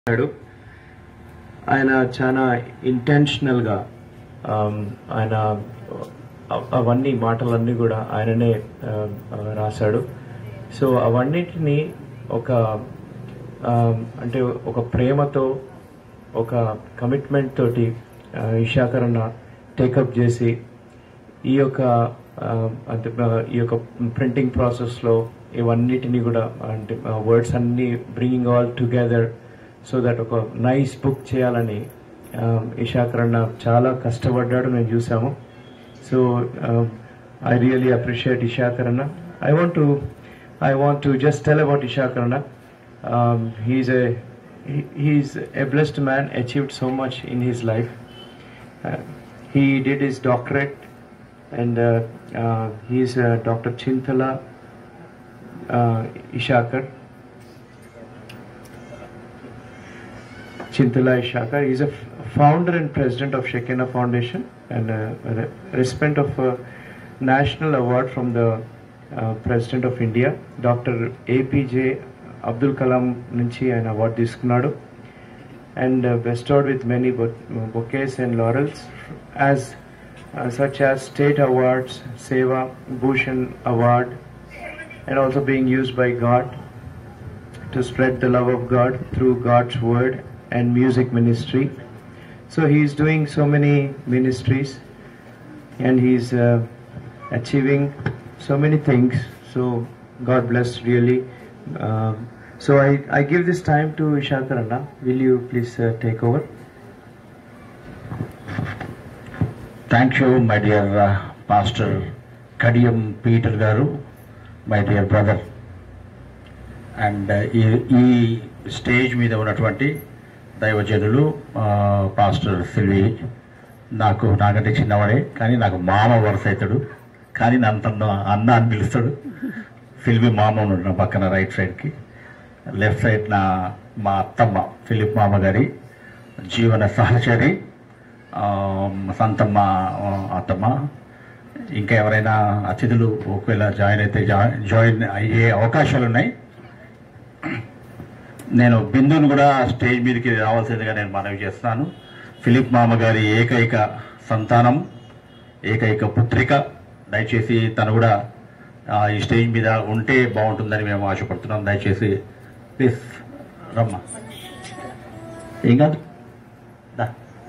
చేశాడు ఆయన చాలా ఇంటెన్షనల్గా ఆయన అ- అవన్నీ మాటలన్నీ కూడా ఆయననే ఆ, ఆ, రాశాడు సో అవన్నిటిని ఒక ఆ, అంటే ఒక ప్రేమతో ఒక కమిట్మెంట్ తోటి ఆ, ఇషాకరణ టేకప్ చేసి ఈ యొక్క ఆ, అంటే ఆ, ఈ యొక్క ప్రింటింగ్ ప్రాసెస్లో ఇవన్నిటిని కూడా అంటే వర్డ్స్ అన్ని bringing all together so that ఒక నైస్ బుక్ చేయాలని ఆ, ఇషాకరణ చాలా కష్టపడ్డాడు నేను చూసాము so I really appreciate Ishakarana I want to I want to just tell about Ishakarana he's a he's a blessed man achieved so much in his life he did his doctorate and uh, uh, he is uh, Dr. Chintala uh, Ishakar. Chintala Ishakar. He is a f- founder and president of Shekina Foundation and uh, a re- recipient of a national award from the uh, President of India, Dr. APJ Abdul Kalam నుంచి ఆయన award తీసుకున్నాడు and uh, bestowed with many bou- bouquets and laurels as uh, such as state awards, Seva Bhushan Award, and also being used by God to spread the love of God through God's word and music ministry. So he is doing so many ministries and he's uh, achieving so many things. So God bless really. Um so I, I give this time to Ishakarana. Will you please uh, take over? Thank you my dear pastor Kadiyam Peter garu my dear brother and ఈ ఈ stage మీద ఉన్నటువంటి దైవజనులు ఆ, pastor సిల్వి నాకు నాకంటే చిన్నవాడే కానీ నాకు మామ వరుస అవుతాడు కానీ నన్ను అన్న అని పిలుస్తాడు సిల్వి మామ ఉన్నాడు నా పక్కన రైట్ సైడ్కి లెఫ్ట్ సైడ్ నా మా అత్తమ్మ ఫిలిప్ మామ గారి జీవన సహచరి ఆ, సంతమ్మ ఆ, అత్తమ్మ ఇంకా ఎవరైనా అతిథులు ఒకవేళ జాయిన్ అయితే జా- జాయిన్ అయ్యే అవకాశాలు ఉన్నాయి నేను బిందుని కూడా స్టేజ్ మీదకి రావాల్సిందిగా నేను మనవి చేస్తున్నాను ఫిలిప్ మామ గారి ఏకైక సంతానం ఏకైక పుత్రిక దయచేసి తను కూడా ఆ, ఈ స్టేజ్ మీద ఉంటే బాగుంటుందని మేము ఆశపడుతున్నాం దయచేసి ప్లీజ్ రమ్మ ఏం కాదు దా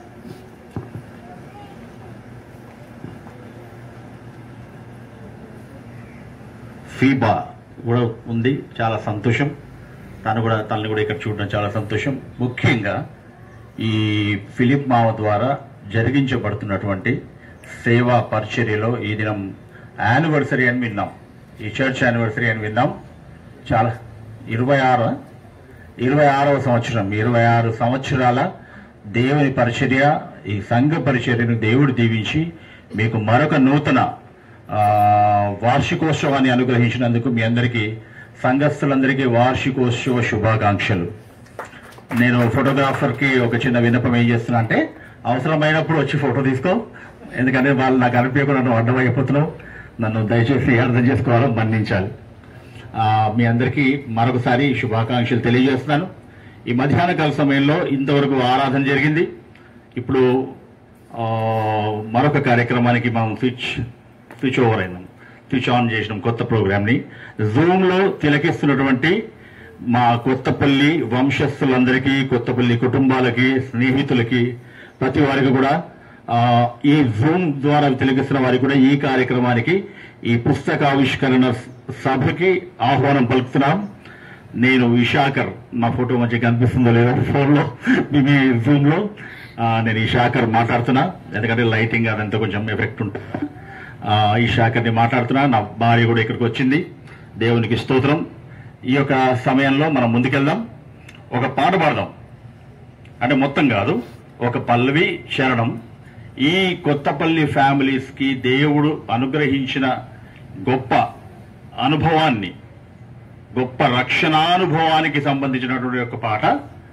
ఫీబా కూడా ఉంది చాలా సంతోషం తను కూడా తనని కూడా ఇక్కడ చూడడం చాలా సంతోషం ముఖ్యంగా ఈ ఫిలిప్ మావ ద్వారా జరిగించబడుతున్నటువంటి సేవా పరిచర్యలో ఈ దినం యానివర్సరీ అని విన్నాం ఈ చర్చ్ యానివర్సరీ అని విన్నాం చాలా ఇరవై ఆరు ఇరవై ఆరవ సంవత్సరం ఇరవై ఆరు సంవత్సరాల దేవుని పరిచర్య ఈ సంఘ పరిచర్యను దేవుడు దీవించి మీకు మరొక నూతన ఆ, వార్షికోత్సవాన్ని అనుగ్రహించినందుకు మీ అందరికీ సంఘస్థులందరికీ వార్షికోత్సవ శుభాకాంక్షలు నేను ఫోటోగ్రాఫర్కి ఒక చిన్న విన్నపం ఏం చేస్తున్నా అంటే అవసరమైనప్పుడు వచ్చి ఫోటో తీసుకో ఎందుకంటే వాళ్ళు నాకు అనిపించకుండా నువ్వు అడ్డమైపోతున్నావు నన్ను దయచేసి అర్థం చేసుకోవాలని మన్నించాలి ఆ, మీ అందరికీ మరొకసారి శుభాకాంక్షలు తెలియజేస్తున్నాను ఈ మధ్యాహ్న కాల సమయంలో ఇంతవరకు ఆరాధన జరిగింది ఇప్పుడు ఆ, మరొక కార్యక్రమానికి మనం స్విచ్ స్విచ్ ఓవర్ అయినాం స్విచ్ ఆన్ చేసినాం కొత్త ప్రోగ్రామ్ని జూమ్లో తిలకిస్తున్నటువంటి మా కొత్తపల్లి వంశస్థులందరికీ కొత్తపల్లి కుటుంబాలకి స్నేహితులకి ప్రతి వారికి కూడా ఆ, ఈ జూమ్ ద్వారా తిలకిస్తున్న వారికి కూడా ఈ కార్యక్రమానికి ఈ పుస్తకావిష్కరణ సభకి ఆహ్వానం పలుకుతున్నాం నేను విశాఖర్ నా ఫోటో మంచిగా కనిపిస్తుందో లేదో ఫోన్లో మీ జూమ్లో ఆ, నేను ఈ శాఖర్ మాట్లాడుతున్నా ఎందుకంటే లైటింగ్ అదంతా కొంచెం ఎఫెక్ట్ ఉంటుంది ఆ, ఈ శాఖర్ని మాట్లాడుతున్నా నా భార్య కూడా ఇక్కడికి వచ్చింది దేవునికి స్తోత్రం ఈ యొక్క సమయంలో మనం ముందుకెళ్దాం ఒక పాట పాడదాం అంటే మొత్తం కాదు ఒక పల్లవి శరణం ఈ కొత్తపల్లి ఫ్యామిలీస్ కి దేవుడు అనుగ్రహించిన గొప్ప అనుభవాన్ని గొప్ప రక్షణానుభవానికి సంబంధించినటువంటి ఒక పాట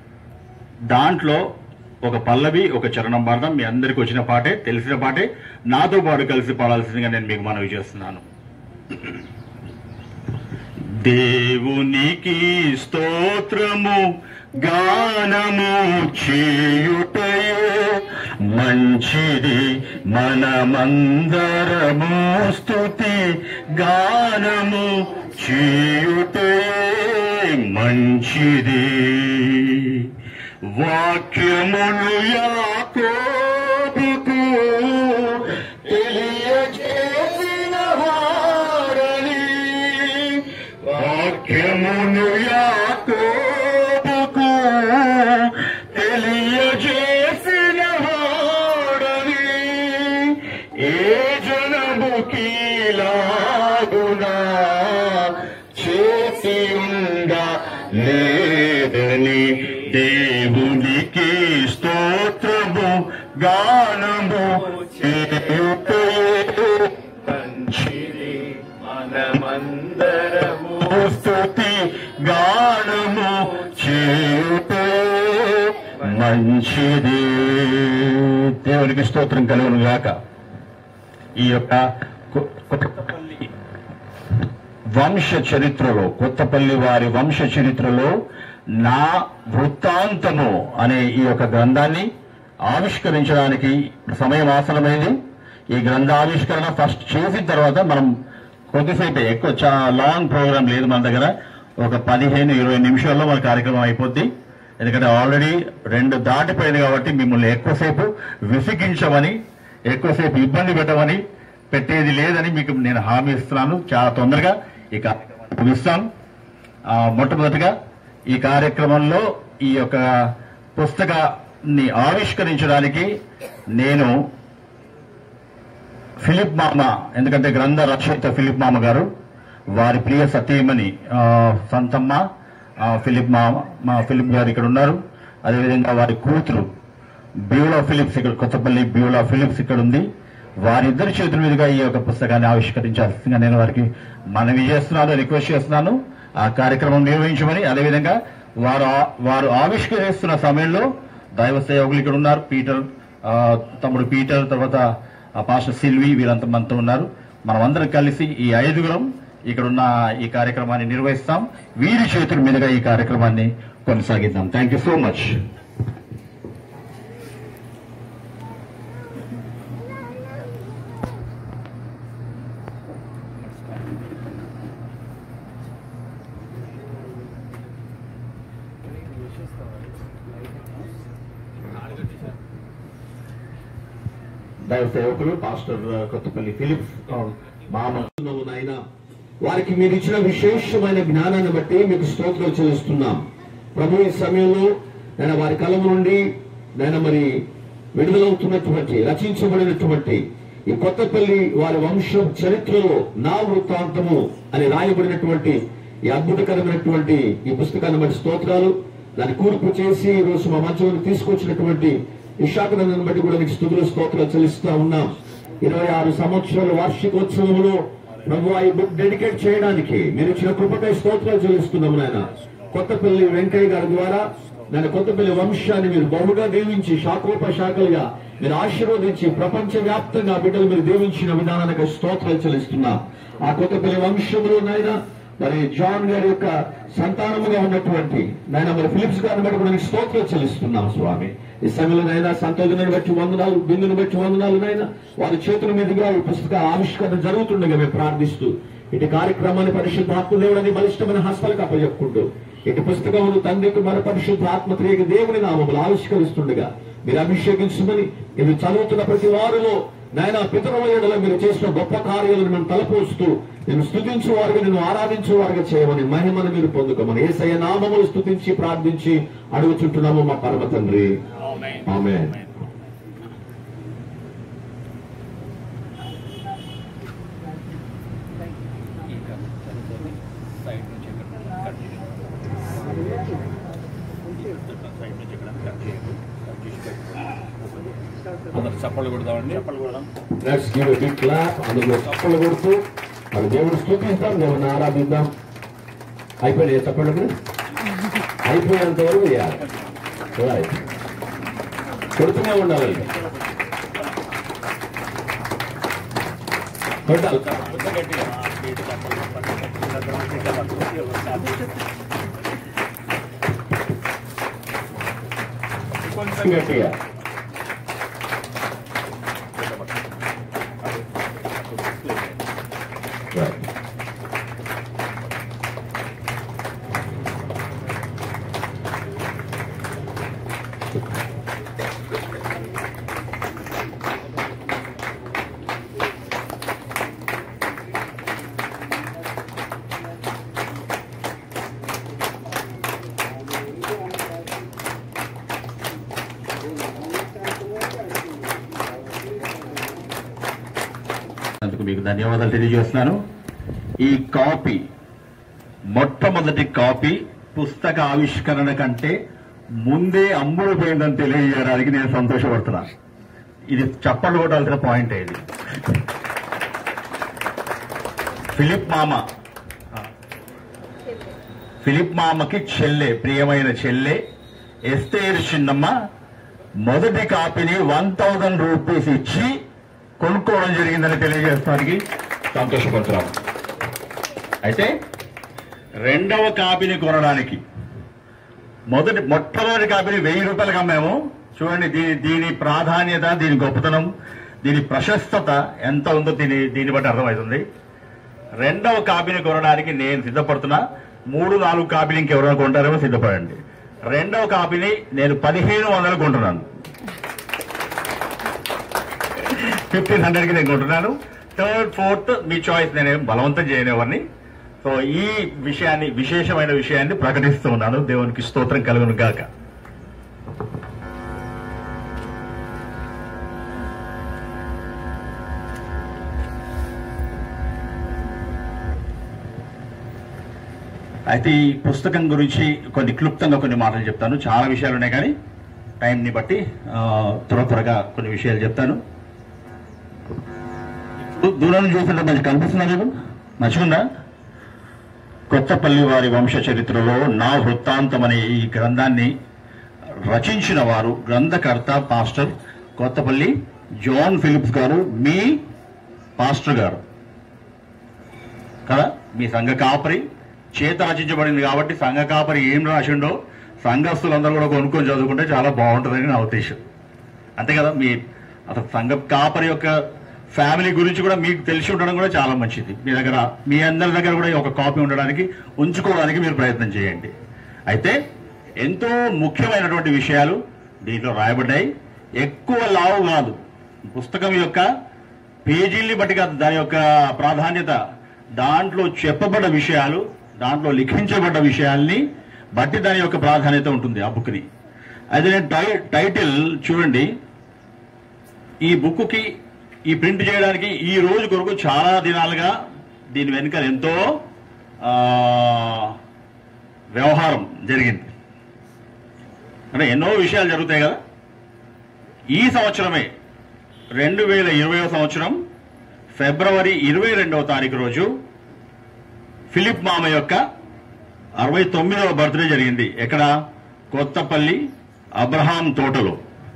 దాంట్లో ఒక పల్లవి ఒక చరణం పాడదాం మీ అందరికి వచ్చిన పాటే తెలిసిన పాటే నాతో పాటు కలిసి పాడాల్సిందిగా నేను మీకు మనవి చేస్తున్నాను దేవునికి స్తోత్రము గానము చేయుటయే మంచిది మనమందరము స్తుతి గానము చేయుటయే మంచిది వాక్యములు యాకోబుకు తెలియజేసిన వారని వాక్యమును యాకోబుకు తెలియజేసిన వాడని ఏ జనము కీలాగునా చేసి ఉండ లేదని దేవునికి స్తోత్రము గానము చేయుటే మంచిది మనమందరము స్తుతి గానము చేయుటే మంచిది దేవునికి స్తోత్రం కలుగును గాక ఈ యొక్క కొ- కొత్తపల్లి వంశ చరిత్రలో కొత్తపల్లి వారి వంశ చరిత్రలో నా వృత్తాంతము అనే ఈ యొక్క గ్రంథాన్ని ఆవిష్కరించడానికి సమయం ఆసనమైంది ఈ గ్రంథ ఆవిష్కరణ ఫస్ట్ చేసిన తర్వాత మనం కొద్దిసేపు ఎక్కువ చాలా లాంగ్ ప్రోగ్రామ్ లేదు మన దగ్గర ఒక పదిహేను ఇరవై నిమిషాల్లో మన కార్యక్రమం అయిపోద్ది ఎందుకంటే ఆల్రెడీ రెండు దాటిపోయింది కాబట్టి మిమ్మల్ని ఎక్కువసేపు విసిగించమని ఎక్కువసేపు ఇబ్బంది పెట్టమని పెట్టేది లేదని మీకు నేను హామీ ఇస్తున్నాను చాలా తొందరగా ఈ కార్యక్రమాన్ని ముగిస్తాను ఆ, మొట్టమొదటిగా ఈ కార్యక్రమంలో ఈ యొక్క పుస్తకాన్ని ఆవిష్కరించడానికి నేను ఫిలిప్ మామ ఎందుకంటే గ్రంథ రచయిత ఫిలిప్ మామ గారు వారి ప్రియ సతీమణి ఆ, సంతమ్మ ఆ, ఫిలిప్ మామ మా ఫిలిప్ గారు ఇక్కడ ఉన్నారు అదేవిధంగా వారి కూతురు బ్యూలా ఫిలిప్స్ ఇక్కడ కొత్తపల్లి బ్యూలా ఫిలిప్స్ ఇక్కడ ఉంది వారిద్దరి చేతుల మీదుగా ఈ యొక్క పుస్తకాన్ని ఆవిష్కరించాల్సిందిగా నేను వారికి మనవి చేస్తున్నాను రిక్వెస్ట్ చేస్తున్నాను ఆ కార్యక్రమం నిర్వహించమని అదేవిధంగా వారు ఆ- వారు ఆవిష్కరిస్తున్న సమయంలో దైవ సేవకులు ఇక్కడ ఉన్నారు పీటర్ ఆ, తమ్ముడు పీటర్ తర్వాత ఆ పాస్టర్ సిల్వి వీరంతా మనతో ఉన్నారు మనమందరం కలిసి ఈ ఐదుగురం ఇక్కడున్న ఈ కార్యక్రమాన్ని నిర్వహిస్తాం వీరి చేతుల మీదుగా ఈ కార్యక్రమాన్ని కొనసాగిద్దాం థ్యాంక్ యూ సో మచ్ దైవ సేవకులు పాస్టర్ కొత్తపల్లి ఫిలిప్స్ మామ ఉన్నాము నాయన వారికి మీరు ఇచ్చిన విశేషమైన జ్ఞానాన్ని బట్టి మీకు స్తోత్రం చెల్లిస్తున్నాం ప్రభు ఈ సమయంలో నేను వారి కలం నుండి నేను మరి విడుదలవుతున్నటువంటి రచించబడినటువంటి ఈ కొత్తపల్లి వారి వంశం చరిత్రలో నా వృత్తాంతము అని రాయబడినటువంటి ఈ అద్భుతకరమైనటువంటి ఈ పుస్తకాన్ని బట్టి స్తోత్రాలు దాన్ని కూర్పు చేసి ఈ రోజు మా మంచంలో తీసుకొచ్చినటువంటి విశాఖనందను బట్టి కూడా మీకు స్థుతులు స్తోత్రాలు చెల్లిస్తా ఉన్నాం ఇరవై ఆరు సంవత్సరాల వార్షికోత్సవంలో ప్రభు ఈ బుక్ డెడికేట్ చేయడానికి మీరు ఇచ్చిన కృపకై స్తోత్రాలు చెల్లిస్తున్నాము నాయన కొత్తపల్లి వెంకయ్య గారి ద్వారా నేను కొత్తపల్లి వంశాన్ని మీరు బహుగా దీవించి శాఖోపశాఖలుగా మీరు ఆశీర్వదించి ప్రపంచ వ్యాప్తంగా బిడ్డలు మీరు దీవించిన విధానానికి స్తోత్రాలు చెల్లిస్తున్నా ఆ కొత్తపల్లి వంశంలో నాయన మరి జాన్ గారి యొక్క సంతానముగా ఉన్నటువంటి నాయన మరి ఫిలిప్స్ గారిని బట్టి కూడా మీకు స్తోత్రం చెల్లిస్తున్నాం స్వామి ఈ సమయంలో నైనా సంతోషాన్ని బట్టి వందనాలు బిందుని బట్టి వందనాలు నైనా వారి చేతుల మీదుగా ఈ పుస్తక ఆవిష్కరణ జరుగుతుండగా మేము ప్రార్థిస్తూ ఇటు కార్యక్రమాన్ని పరిశుద్ధాత్మ దేవుడని బలిష్టమైన హస్తాలకు అప్పచెప్పుకుంటూ ఇటు పుస్తకమును తండ్రికి మన పరిశుద్ధాత్మ త్రియక దేవుని నామములు ఆవిష్కరిస్తుండగా మీరు అభిషేకించమని ఇది చదువుతున్న ప్రతి వారిలో నాయన పితరమయ్యడలో మీరు చేసిన గొప్ప కార్యాలను మేము తలపోస్తూ నేను స్థుతించు వారుగా నేను ఆరాధించు వారుగా చేయమని మహిమను మీరు పొందుకోమని ఏసయ్య నామములు స్థుతించి ప్రార్థించి అడుగుచుంటున్నాము మా పరమ తండ్రి ఆమె అందరు చప్పలు కొడదామండి చప్పలు కొడదాం లెట్స్ గివ్ బిగ్ క్లాప్ అందులో చప్పలు కొడుతూ మరి దేవుడు స్థుతిస్తాం దేవుడిని ఆరాధిద్దాం అయిపోయినాయి చప్పలు కూడా? అయిపోయేంత వరకు చేయాలి రైట్ కొడుతూనే ఉండాలి కొట్టాలి గట్టిగా ఇటు చప్పలు కొట్టాలి. కొంచెం గట్టిగా Right. అందుకు మీకు ధన్యవాదాలు తెలియజేస్తున్నాను ఈ కాపీ మొట్టమొదటి కాపీ పుస్తక ఆవిష్కరణ కంటే ముందే అమ్ముడు పోయిందని తెలియజేయడానికి నేను సంతోషపడుతున్నాను ఇది చప్పట్లు కొట్టాల్సిన పాయింట్ ఇది ఫిలిప్ మామ ఫిలిప్ మామకి చెల్లె ప్రియమైన చెల్లె ఎస్తేరు చిన్నమ్మ మొదటి కాపీని వన్ థౌజండ్ రూపీస్ ఇచ్చి కొనుక్కోవడం జరిగిందని తెలియజేస్తానికి సంతోషపడుతున్నాం అయితే రెండవ కాపీని కొనడానికి మొదటి మొట్టమొదటి కాపీని వెయ్యి రూపాయలకు అమ్మాము చూడండి దీని దీని ప్రాధాన్యత దీని గొప్పతనం దీని ప్రశస్తత ఎంత ఉందో దీని దీన్ని బట్టి అర్థమవుతుంది రెండవ కాపీని కొనడానికి నేను సిద్ధపడుతున్నా మూడు నాలుగు కాపీలు ఇంకెవరైనా కొంటారేమో సిద్ధపడండి రెండవ కాపీని నేను పదిహేను వందలు కొంటున్నాను ఫిఫ్టీన్ హండ్రెడ్కి నేను కొంటున్నాను థర్డ్ ఫోర్త్ మీ చాయిస్ నేనేం బలవంతం చేయనివ్వని సో ఈ విషయాన్ని విశేషమైన విషయాన్ని ప్రకటిస్తూ ఉన్నాను దేవునికి స్తోత్రం కలుగును గాక అయితే ఈ పుస్తకం గురించి కొన్ని క్లుప్తంగా కొన్ని మాటలు చెప్తాను చాలా విషయాలు ఉన్నాయి కానీ టైంని బట్టి ఆ, త్వర త్వరగా కొన్ని విషయాలు చెప్తాను దూ- దూరం నుంచి చూస్తుంటే మంచి కనిపిస్తున్నా మీకు మంచిగుందా కొత్తపల్లి వారి వంశ చరిత్రలో నా వృత్తాంతం అనే ఈ గ్రంథాన్ని రచించిన వారు గ్రంథకర్త పాస్టర్ కొత్తపల్లి జాన్ ఫిలిప్స్ గారు మీ పాస్టర్ గారు కదా మీ సంఘ కాపరి చేత రచించబడింది కాబట్టి సంఘ కాపరి ఏం రాసిండో సంఘస్థులందరూ కూడా కొనుక్కొని చదువుకుంటే చాలా బాగుంటుందని నా ఉద్దేశం అంతే కదా మీ అసలు సంఘ కాపరి యొక్క ఫ్యామిలీ గురించి కూడా మీకు తెలిసి ఉండడం కూడా చాలా మంచిది మీ దగ్గర మీ అందరి దగ్గర కూడా ఈ ఒక కాపీ ఉండడానికి ఉంచుకోవడానికి మీరు ప్రయత్నం చేయండి అయితే ఎంతో ముఖ్యమైనటువంటి విషయాలు దీంట్లో రాయబడ్డాయి ఎక్కువ లావు కాదు పుస్తకం యొక్క పేజీల్ని బట్టి కాదు దాని యొక్క ప్రాధాన్యత దాంట్లో చెప్పబడ్డ విషయాలు దాంట్లో లిఖించబడ్డ విషయాల్ని బట్టి దాని యొక్క ప్రాధాన్యత ఉంటుంది ఆ బుక్ని అయితే నేను టై టైటిల్ చూడండి ఈ బుక్కి ఈ ప్రింట్ చేయడానికి ఈ రోజు కొరకు చాలా దినాలుగా దీని వెనుక ఎంతో ఆ, వ్యవహారం జరిగింది అంటే ఎన్నో విషయాలు జరుగుతాయి కదా ఈ సంవత్సరమే రెండు వేల ఇరవై సంవత్సరం ఫిబ్రవరి ఇరవై రెండవ తారీఖు రోజు ఫిలిప్ మామ యొక్క అరవై తొమ్మిదవ బర్త్డే జరిగింది ఎక్కడ కొత్తపల్లి అబ్రహాం తోటలో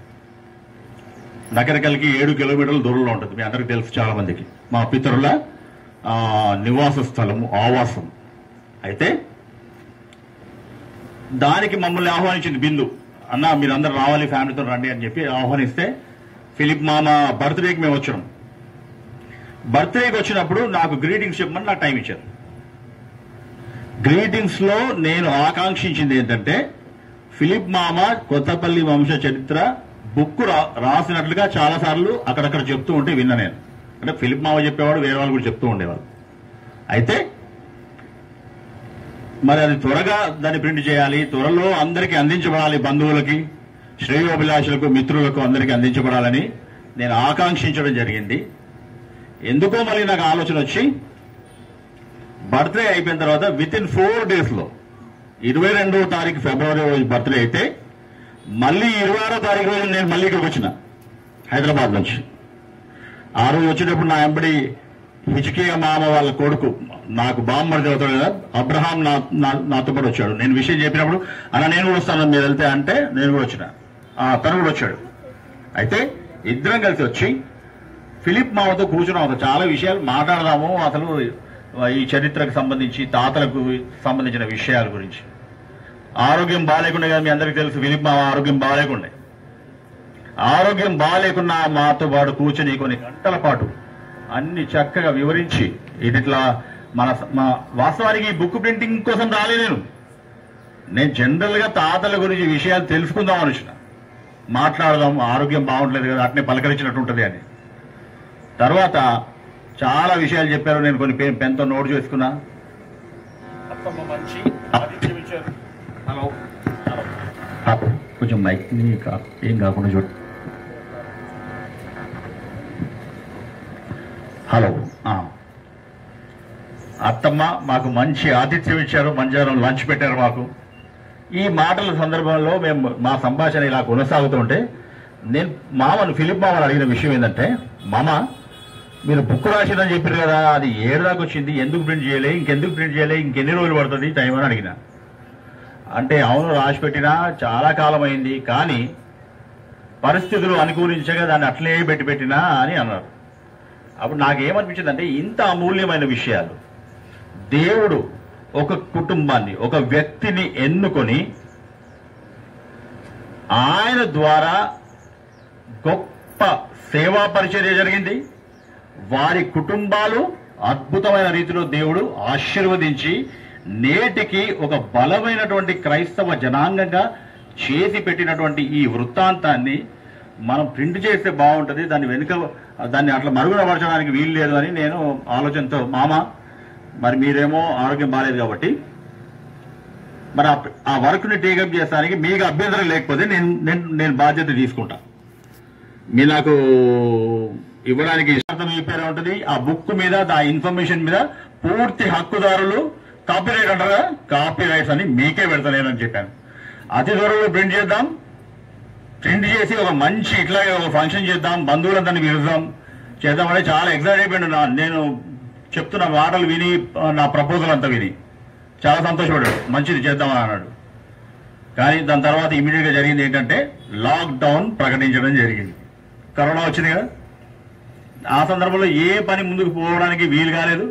నగరకల్కి ఏడు కిలోమీటర్ల దూరంలో ఉంటుంది మీ అందరికి తెలుసు చాలా మందికి మా పితరుల ఆ, నివాస స్థలము ఆవాసం అయితే దానికి మమ్మల్ని ఆహ్వానించింది బిందు అన్న మీరందరూ రావాలి ఫ్యామిలీతో రండి అని చెప్పి ఆహ్వానిస్తే ఫిలిప్ మామ బర్త్డేకి మేము వచ్చాం బర్త్డేకి వచ్చినప్పుడు నాకు గ్రీటింగ్స్ చెప్పమని నాకు టైం ఇచ్చారు గ్రీటింగ్స్ లో నేను ఆకాంక్షించింది ఏంటంటే ఫిలిప్ మామ కొత్తపల్లి వంశ చరిత్ర బుక్ రా- రాసినట్లుగా చాలా సార్లు అక్కడక్కడ చెప్తూ ఉంటే విన్నా నేను అంటే ఫిలిప్ మామ చెప్పేవాడు వేరే వాళ్ళు కూడా చెప్తూ ఉండేవాళ్ళు అయితే మరి అది త్వరగా దాన్ని ప్రింట్ చేయాలి త్వరలో అందరికీ అందించబడాలి బంధువులకి శ్రేయోభిలాషులకు మిత్రులకు అందరికీ అందించబడాలని నేను ఆకాంక్షించడం జరిగింది ఎందుకో మళ్ళీ నాకు ఆలోచన వచ్చి బర్త్డే అయిపోయిన తర్వాత విత్ ఇన్ ఫోర్ డేస్ లో ఇరవై రెండవ తారీఖు ఫిబ్రవరి రోజు బర్త్డే అయితే మళ్ళీ ఇరవై ఆరో తారీఖు రోజు నేను మళ్ళీ ఇక్కడికి వచ్చిన హైదరాబాద్ నుంచి ఆ రోజు వచ్చేటప్పుడు నా ఎంబడి హిచ్కియ మామ వాళ్ళ కొడుకు నాకు బామ్మడి అవుతాడు కదా అబ్రహాం నా నా- నాతో పాటు వచ్చాడు నేను విషయం చెప్పినప్పుడు అలా నేను కూడా వస్తాను మీరు వెళ్తే అంటే నేను కూడా వచ్చిన ఆ, తను కూడా వచ్చాడు అయితే ఇద్దరం కలిసి వచ్చి ఫిలిప్ మామతో కూర్చున్నాం అసలు చాలా విషయాలు మాట్లాడదాము అసలు ఈ చరిత్రకు సంబంధించి తాతలకు సంబంధించిన విషయాల గురించి ఆరోగ్యం బాగాలేకుండా కదా మీ అందరికీ తెలుసు ఫిలిప్ మామ ఆరోగ్యం బాగాలేకుండా ఆరోగ్యం బాగాలేకున్నా మాతో పాటు కూర్చొని కొన్ని గంటల పాటు అన్ని చక్కగా వివరించి ఇట్లా మన మా వాస్తవానికి ఈ బుక్ ప్రింటింగ్ కోసం రాలే నేను నేను జనరల్ గా తాతల గురించి విషయాలు తెలుసుకుందాం అని వచ్చిన మాట్లాడదాం ఆరోగ్యం బాగుంటలేదు కదా అట్నే పలకరించినట్టు ఉంటుంది అని తర్వాత చాలా విషయాలు చెప్పారు నేను కొన్ని పెన్ పెన్తో నోట్ చేసుకున్నా అత్తమ్మ మంచి ఆతిథ్యం ఇచ్చారు హలో కొంచెం మైక్ ఏం కాకుండా చూడు హలో ఆ. అత్తమ్మ మాకు మంచి ఆతిథ్యం ఇచ్చారు మధ్యాహ్నం లంచ్ పెట్టారు మాకు ఈ మాటల సందర్భంలో మేము మా సంభాషణ ఇలా కొనసాగుతుంటే నేను మామను ఫిలిప్ మామని అడిగిన విషయం ఏంటంటే మామ మీరు బుక్ రాసిందని చెప్పారు కదా అది ఏడు దాకా వచ్చింది ఎందుకు ప్రింట్ చేయలే ఇంకెందుకు ప్రింట్ చేయలే ఇంకెన్ని రోజులు పడుతుంది టైం అని అడిగిన అంటే అవును రాసి పెట్టినా చాలా కాలం అయింది కానీ పరిస్థితులు అనుకూలించగా దాన్ని అట్లే పెట్టి పెట్టినా అని అన్నారు అప్పుడు నాకేమనిపించింది అంటే ఇంత అమూల్యమైన విషయాలు దేవుడు ఒక కుటుంబాన్ని ఒక వ్యక్తిని ఎన్నుకొని ఆయన ద్వారా గొప్ప సేవా పరిచర్య జరిగింది వారి కుటుంబాలు అద్భుతమైన రీతిలో దేవుడు ఆశీర్వదించి నేటికి ఒక బలమైనటువంటి క్రైస్తవ జనాంగంగా చేసి పెట్టినటువంటి ఈ వృత్తాంతాన్ని మనం ప్రింట్ చేస్తే బాగుంటుంది దాన్ని వెనుక దాన్ని అట్లా మరుగునపరచడానికి వీలు లేదు అని నేను ఆలోచనతో మామ మరి మీరేమో ఆరోగ్యం బాగాలేదు కాబట్టి మరి ఆ- ఆ వర్క్ ని టేకప్ చేస్తానికి మీకు అభ్యంతరం లేకపోతే నేను నేను నేను బాధ్యత తీసుకుంటా మీరు నాకు ఇవ్వడానికి ఇష్టం మీ పేరు ఉంటుంది ఆ బుక్ మీద ఆ ఇన్ఫర్మేషన్ మీద పూర్తి హక్కుదారులు కాపీరైట్ అంటారా కాపీ రైట్స్ అని మీకే పెడతలేనని చెప్పాను అతి త్వరలో ప్రింట్ చేద్దాం ప్రింట్ చేసి ఒక మంచి ఇట్లాగే ఒక ఫంక్షన్ చేద్దాం బంధువులందరినీ పిలుద్దాం చేద్దామని చాలా ఎక్సైట్ అయిపోయాడు నా నేను చెప్తున్న మాటలు విని ఆ, నా ప్రపోజల్ అంతా విని చాలా సంతోషపడ్డాడు మంచిది చేద్దామని అన్నాడు కానీ దాని తర్వాత ఇమీడియట్ గా జరిగింది ఏంటంటే లాక్డౌన్ ప్రకటించడం జరిగింది కరోనా వచ్చింది కదా ఆ సందర్భంలో ఏ పని ముందుకు పోవడానికి వీలు కాలేదు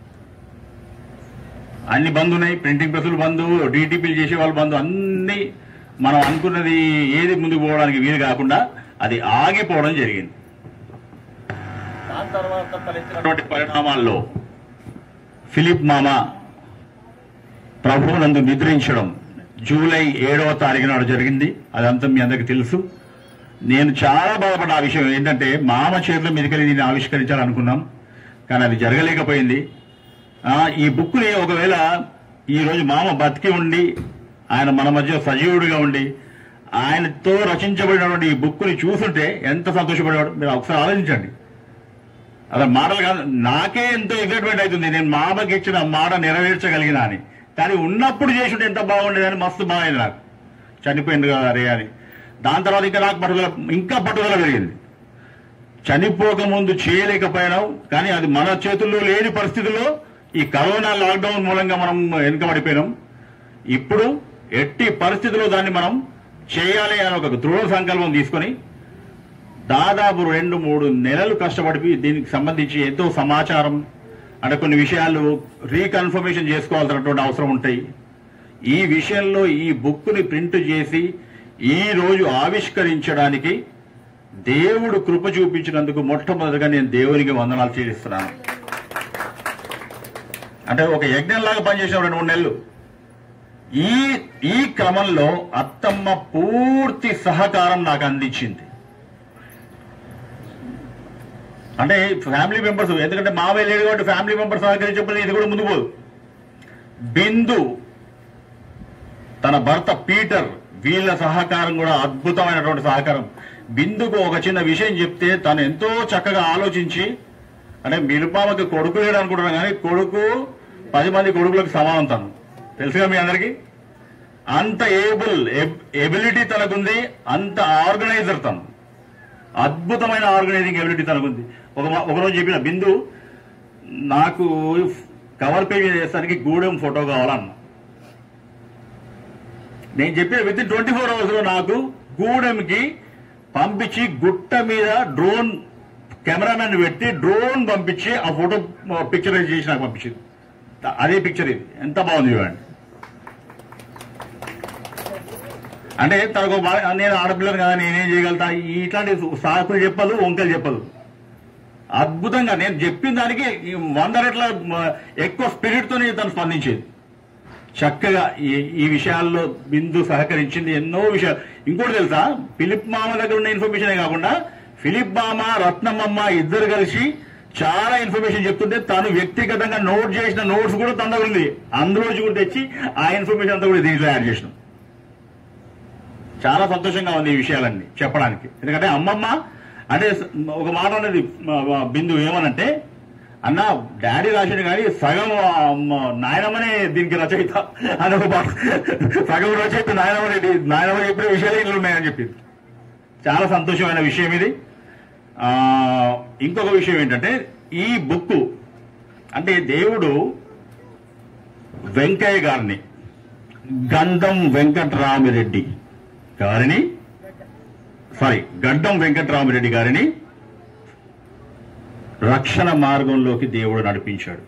అన్ని బంద్ ఉన్నాయి ప్రింటింగ్ ప్రెస్సులు బంద్ డీటీపీలు చేసే వాళ్ళు బంద్ అన్ని మనం అనుకున్నది ఏది ముందుకు పోవడానికి వీలు కాకుండా అది ఆగిపోవడం జరిగింది దాని తర్వాత తలెత్తిన అటువంటి పరిణామాల్లో ఫిలిప్ మామ ప్రభువునందు నిద్రించడం జూలై ఏడవ తారీఖు నాడు జరిగింది అదంతా మీ అందరికి తెలుసు నేను చాలా బాధపడ్డ ఆ విషయం ఏంటంటే మామ చేతుల మీదకి దీన్ని ఆవిష్కరించాలనుకున్నాం కానీ అది జరగలేకపోయింది ఆ, ఈ బుక్ని ఒకవేళ ఈ రోజు మామ బతికి ఉండి ఆయన మన మధ్య సజీవుడిగా ఉండి ఆయనతో రచించబడినటువంటి ఈ బుక్ని చూస్తుంటే ఎంత సంతోషపడేవాడు మీరు ఒకసారి ఆలోచించండి అలా మాటలు కాదు నాకే ఎంతో ఎగ్జైట్మెంట్ అవుతుంది నేను మామకి ఇచ్చిన మాట నెరవేర్చగలిగిన అని కానీ ఉన్నప్పుడు చేసుంటే ఎంత బాగుండేదని మస్తు బాగుంది నాకు చనిపోయింది కదా అరే అని దాని తర్వాత ఇంకా నాకు పట్టుదల ఇంకా పట్టుదల పెరిగింది చనిపోక ముందు చేయలేకపోయినావు కానీ అది మన చేతుల్లో లేని పరిస్థితుల్లో ఈ కరోనా లాక్డౌన్ మూలంగా మనం వెనుకబడిపోయినాం ఇప్పుడు ఎట్టి పరిస్థితుల్లో దాన్ని మనం చేయాలి అని ఒక దృఢ సంకల్పం తీసుకొని దాదాపు రెండు మూడు నెలలు కష్టపడి దీనికి సంబంధించి ఎంతో సమాచారం అంటే కొన్ని విషయాలు రీకన్ఫర్మేషన్ చేసుకోవాల్సినటువంటి అవసరం ఉంటాయి ఈ విషయంలో ఈ బుక్ని ప్రింట్ చేసి ఈ రోజు ఆవిష్కరించడానికి దేవుడు కృప చూపించినందుకు మొట్టమొదటిగా నేను దేవునికి వందనాలు చెల్లిస్తున్నాను అంటే ఒక యజ్ఞంలాగా పనిచేసిన రెండు మూడు నెలలు ఈ ఈ క్రమంలో అత్తమ్మ పూర్తి సహకారం నాకు అందించింది అంటే ఫ్యామిలీ మెంబర్స్ ఎందుకంటే మావయ్య లేడు కాబట్టి ఫ్యామిలీ మెంబర్స్ సహకరించకపోతే ఇది కూడా ముందుకు పోదు బిందు తన భర్త పీటర్ వీళ్ళ సహకారం కూడా అద్భుతమైనటువంటి సహకారం బిందుకు ఒక చిన్న విషయం చెప్తే తను ఎంతో చక్కగా ఆలోచించి అంటే మిరుపామకి కొడుకు లేడు అనుకుంటున్నాను కానీ కొడుకు పది మంది కొడుకులకు సమానం తను తెలుసుగా మీ అందరికీ అంత ఏబుల్ ఎబిలిటీ తనకుంది అంత ఆర్గనైజర్ తను అద్భుతమైన ఆర్గనైజింగ్ ఎబిలిటీ తనకుంది ఒక మా- ఒకరోజు చెప్పిన బిందు నాకు కవర్ పేజ్ చేసేసరికి గూడెం ఫోటో కావాలన్న నేను చెప్పిన within twenty four hours లో నాకు గూడెంకి పంపించి గుట్ట మీద డ్రోన్ కెమెరామెన్ పెట్టి డ్రోన్ పంపించి ఆ ఫోటో పిక్చరైజ్ చేసి నాకు పంపించింది అదే పిక్చర్ ఇది ఎంత బాగుంది చూడండి అంటే తనకు బా- నేను ఆడపిల్లను కదా నేనేం చేయగలుగుతా ఈ- ఇట్లాంటి సాకులు చెప్పదు వంకలు చెప్పదు అద్భుతంగా నేను చెప్పిన దానికి ఈ వంద రెట్ల మ, ఎక్కువ స్పిరిట్ తోనే తను స్పందించేది చక్కగా ఈ ఈ విషయాల్లో బిందు సహకరించింది ఎన్నో విషయాలు ఇంకోటి తెలుసా ఫిలిప్ మామ దగ్గర ఉన్న ఇన్ఫర్మేషనే కాకుండా ఫిలిప్ మామ రత్నమ్మమ్మ ఇద్దరు కలిసి చాలా ఇన్ఫర్మేషన్ చెప్తుంటే తను వ్యక్తిగతంగా నోట్ చేసిన నోట్స్ కూడా తన దగ్గర ఉంది అందులో కూడా తెచ్చి ఆ ఇన్ఫర్మేషన్ అంతా కూడా దీంట్లో యాడ్ చేసినాం చాలా సంతోషంగా ఉంది ఈ విషయాలన్నీ చెప్పడానికి ఎందుకంటే అమ్మమ్మ అంటే స- ఒక మాట అనేది మ- మ- బిందు ఏమనంటే అన్న డాడీ రాసిండు కానీ సగం ఆ, మ- నాయనమ్మనే దీనికి రచయిత అని ఒక మాట సగం రచయిత నాయనమ్మనే నాయనమ్మ చెప్పిన విషయాలే ఇందులో ఉన్నాయని చెప్పింది చాలా సంతోషమైన విషయం ఇది ఆ, ఇంకొక విషయం ఏంటంటే ఈ బుక్ అంటే దేవుడు వెంకయ్య గారిని గంధం వెంకట్రామిరెడ్డి గారిని సారీ గడ్డం వెంకట్రామిరెడ్డి గారిని రక్షణ మార్గంలోకి దేవుడు నడిపించాడు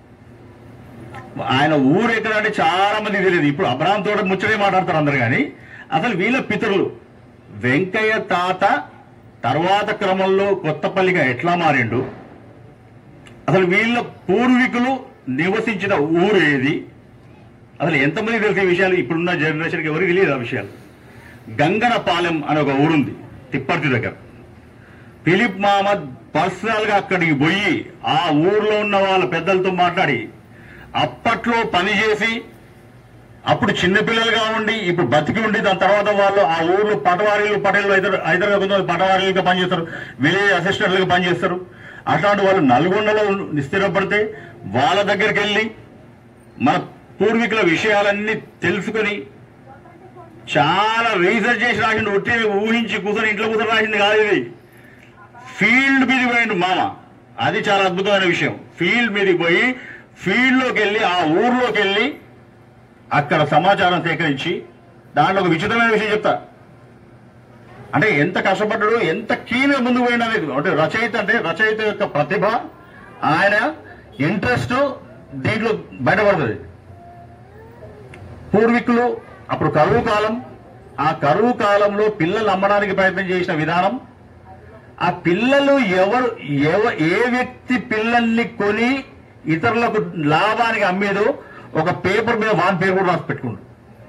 ఆయన ఊరు ఎక్కడ అంటే చాలా మంది తెలియదు ఇప్పుడు అబ్రాహం తోట ముచ్చటే మాట్లాడతారు అందరు కానీ అసలు వీళ్ళ పితరులు వెంకయ్య తాత తర్వాత క్రమంలో కొత్తపల్లిగా ఎట్లా మారిండు అసలు వీళ్ళ పూర్వీకులు నివసించిన ఊరు ఏది అసలు ఎంతమంది తెలిసే విషయాలు ఇప్పుడున్న జనరేషన్కి ఎవరికి తెలియదు ఆ విషయాలు గంగనపాలెం అనే ఒక ఊరుంది తిప్పర్తి దగ్గర ఫిలిప్ మహమ్మద్ పర్సనల్ గా అక్కడికి పోయి ఆ ఊర్లో ఉన్న వాళ్ళ పెద్దలతో మాట్లాడి అప్పట్లో పనిచేసి అప్పుడు చిన్నపిల్లలుగా ఉండి ఇప్పుడు బతికి ఉండి దాని తర్వాత వాళ్ళు ఆ ఊర్లో పటవారీలు పటేళ్ళు హైదరాబాద్ హైదరాబాద్ పటవారీలుగా పనిచేస్తారు విలేజ్ అసిస్టెంట్లుగా పనిచేస్తారు అట్లాంటి వాళ్ళు నల్గొండలో స్థిరపడితే వాళ్ళ దగ్గరికి వెళ్ళి మన పూర్వీకుల విషయాలన్నీ తెలుసుకొని చాలా రీసెర్చ్ చేసి రాసిండు ఒట్టి ఊహించి కూర్చొని ఇంట్లో కూర్చొని రాసింది కాదు ఇది ఫీల్డ్ మీద పోయిండు మామ అది చాలా అద్భుతమైన విషయం ఫీల్డ్ మీదకి పోయి ఫీల్డ్ లోకి వెళ్ళి ఆ ఊర్లోకి వెళ్ళి అక్కడ సమాచారం సేకరించి దాంట్లో ఒక విచిత్రమైన విషయం చెప్తా అంటే ఎంత కష్టపడ్డాడు ఎంత కీన్ ముందుకు పోయిండు అనేది అంటే రచయిత అంటే రచయిత యొక్క ప్రతిభ ఆయన ఇంట్రెస్ట్ దీంట్లో బయటపడుతుంది పూర్వీకులు అప్పుడు కరువు కాలం ఆ కరువు కాలంలో పిల్లలు అమ్మడానికి ప్రయత్నం చేసిన విధానం ఆ పిల్లలు ఎవరు ఎవ ఏ వ్యక్తి పిల్లల్ని కొని ఇతరులకు లాభానికి అమ్మేదో ఒక పేపర్ మీద వాన్ పేరు కూడా రాసి పెట్టుకుంటారు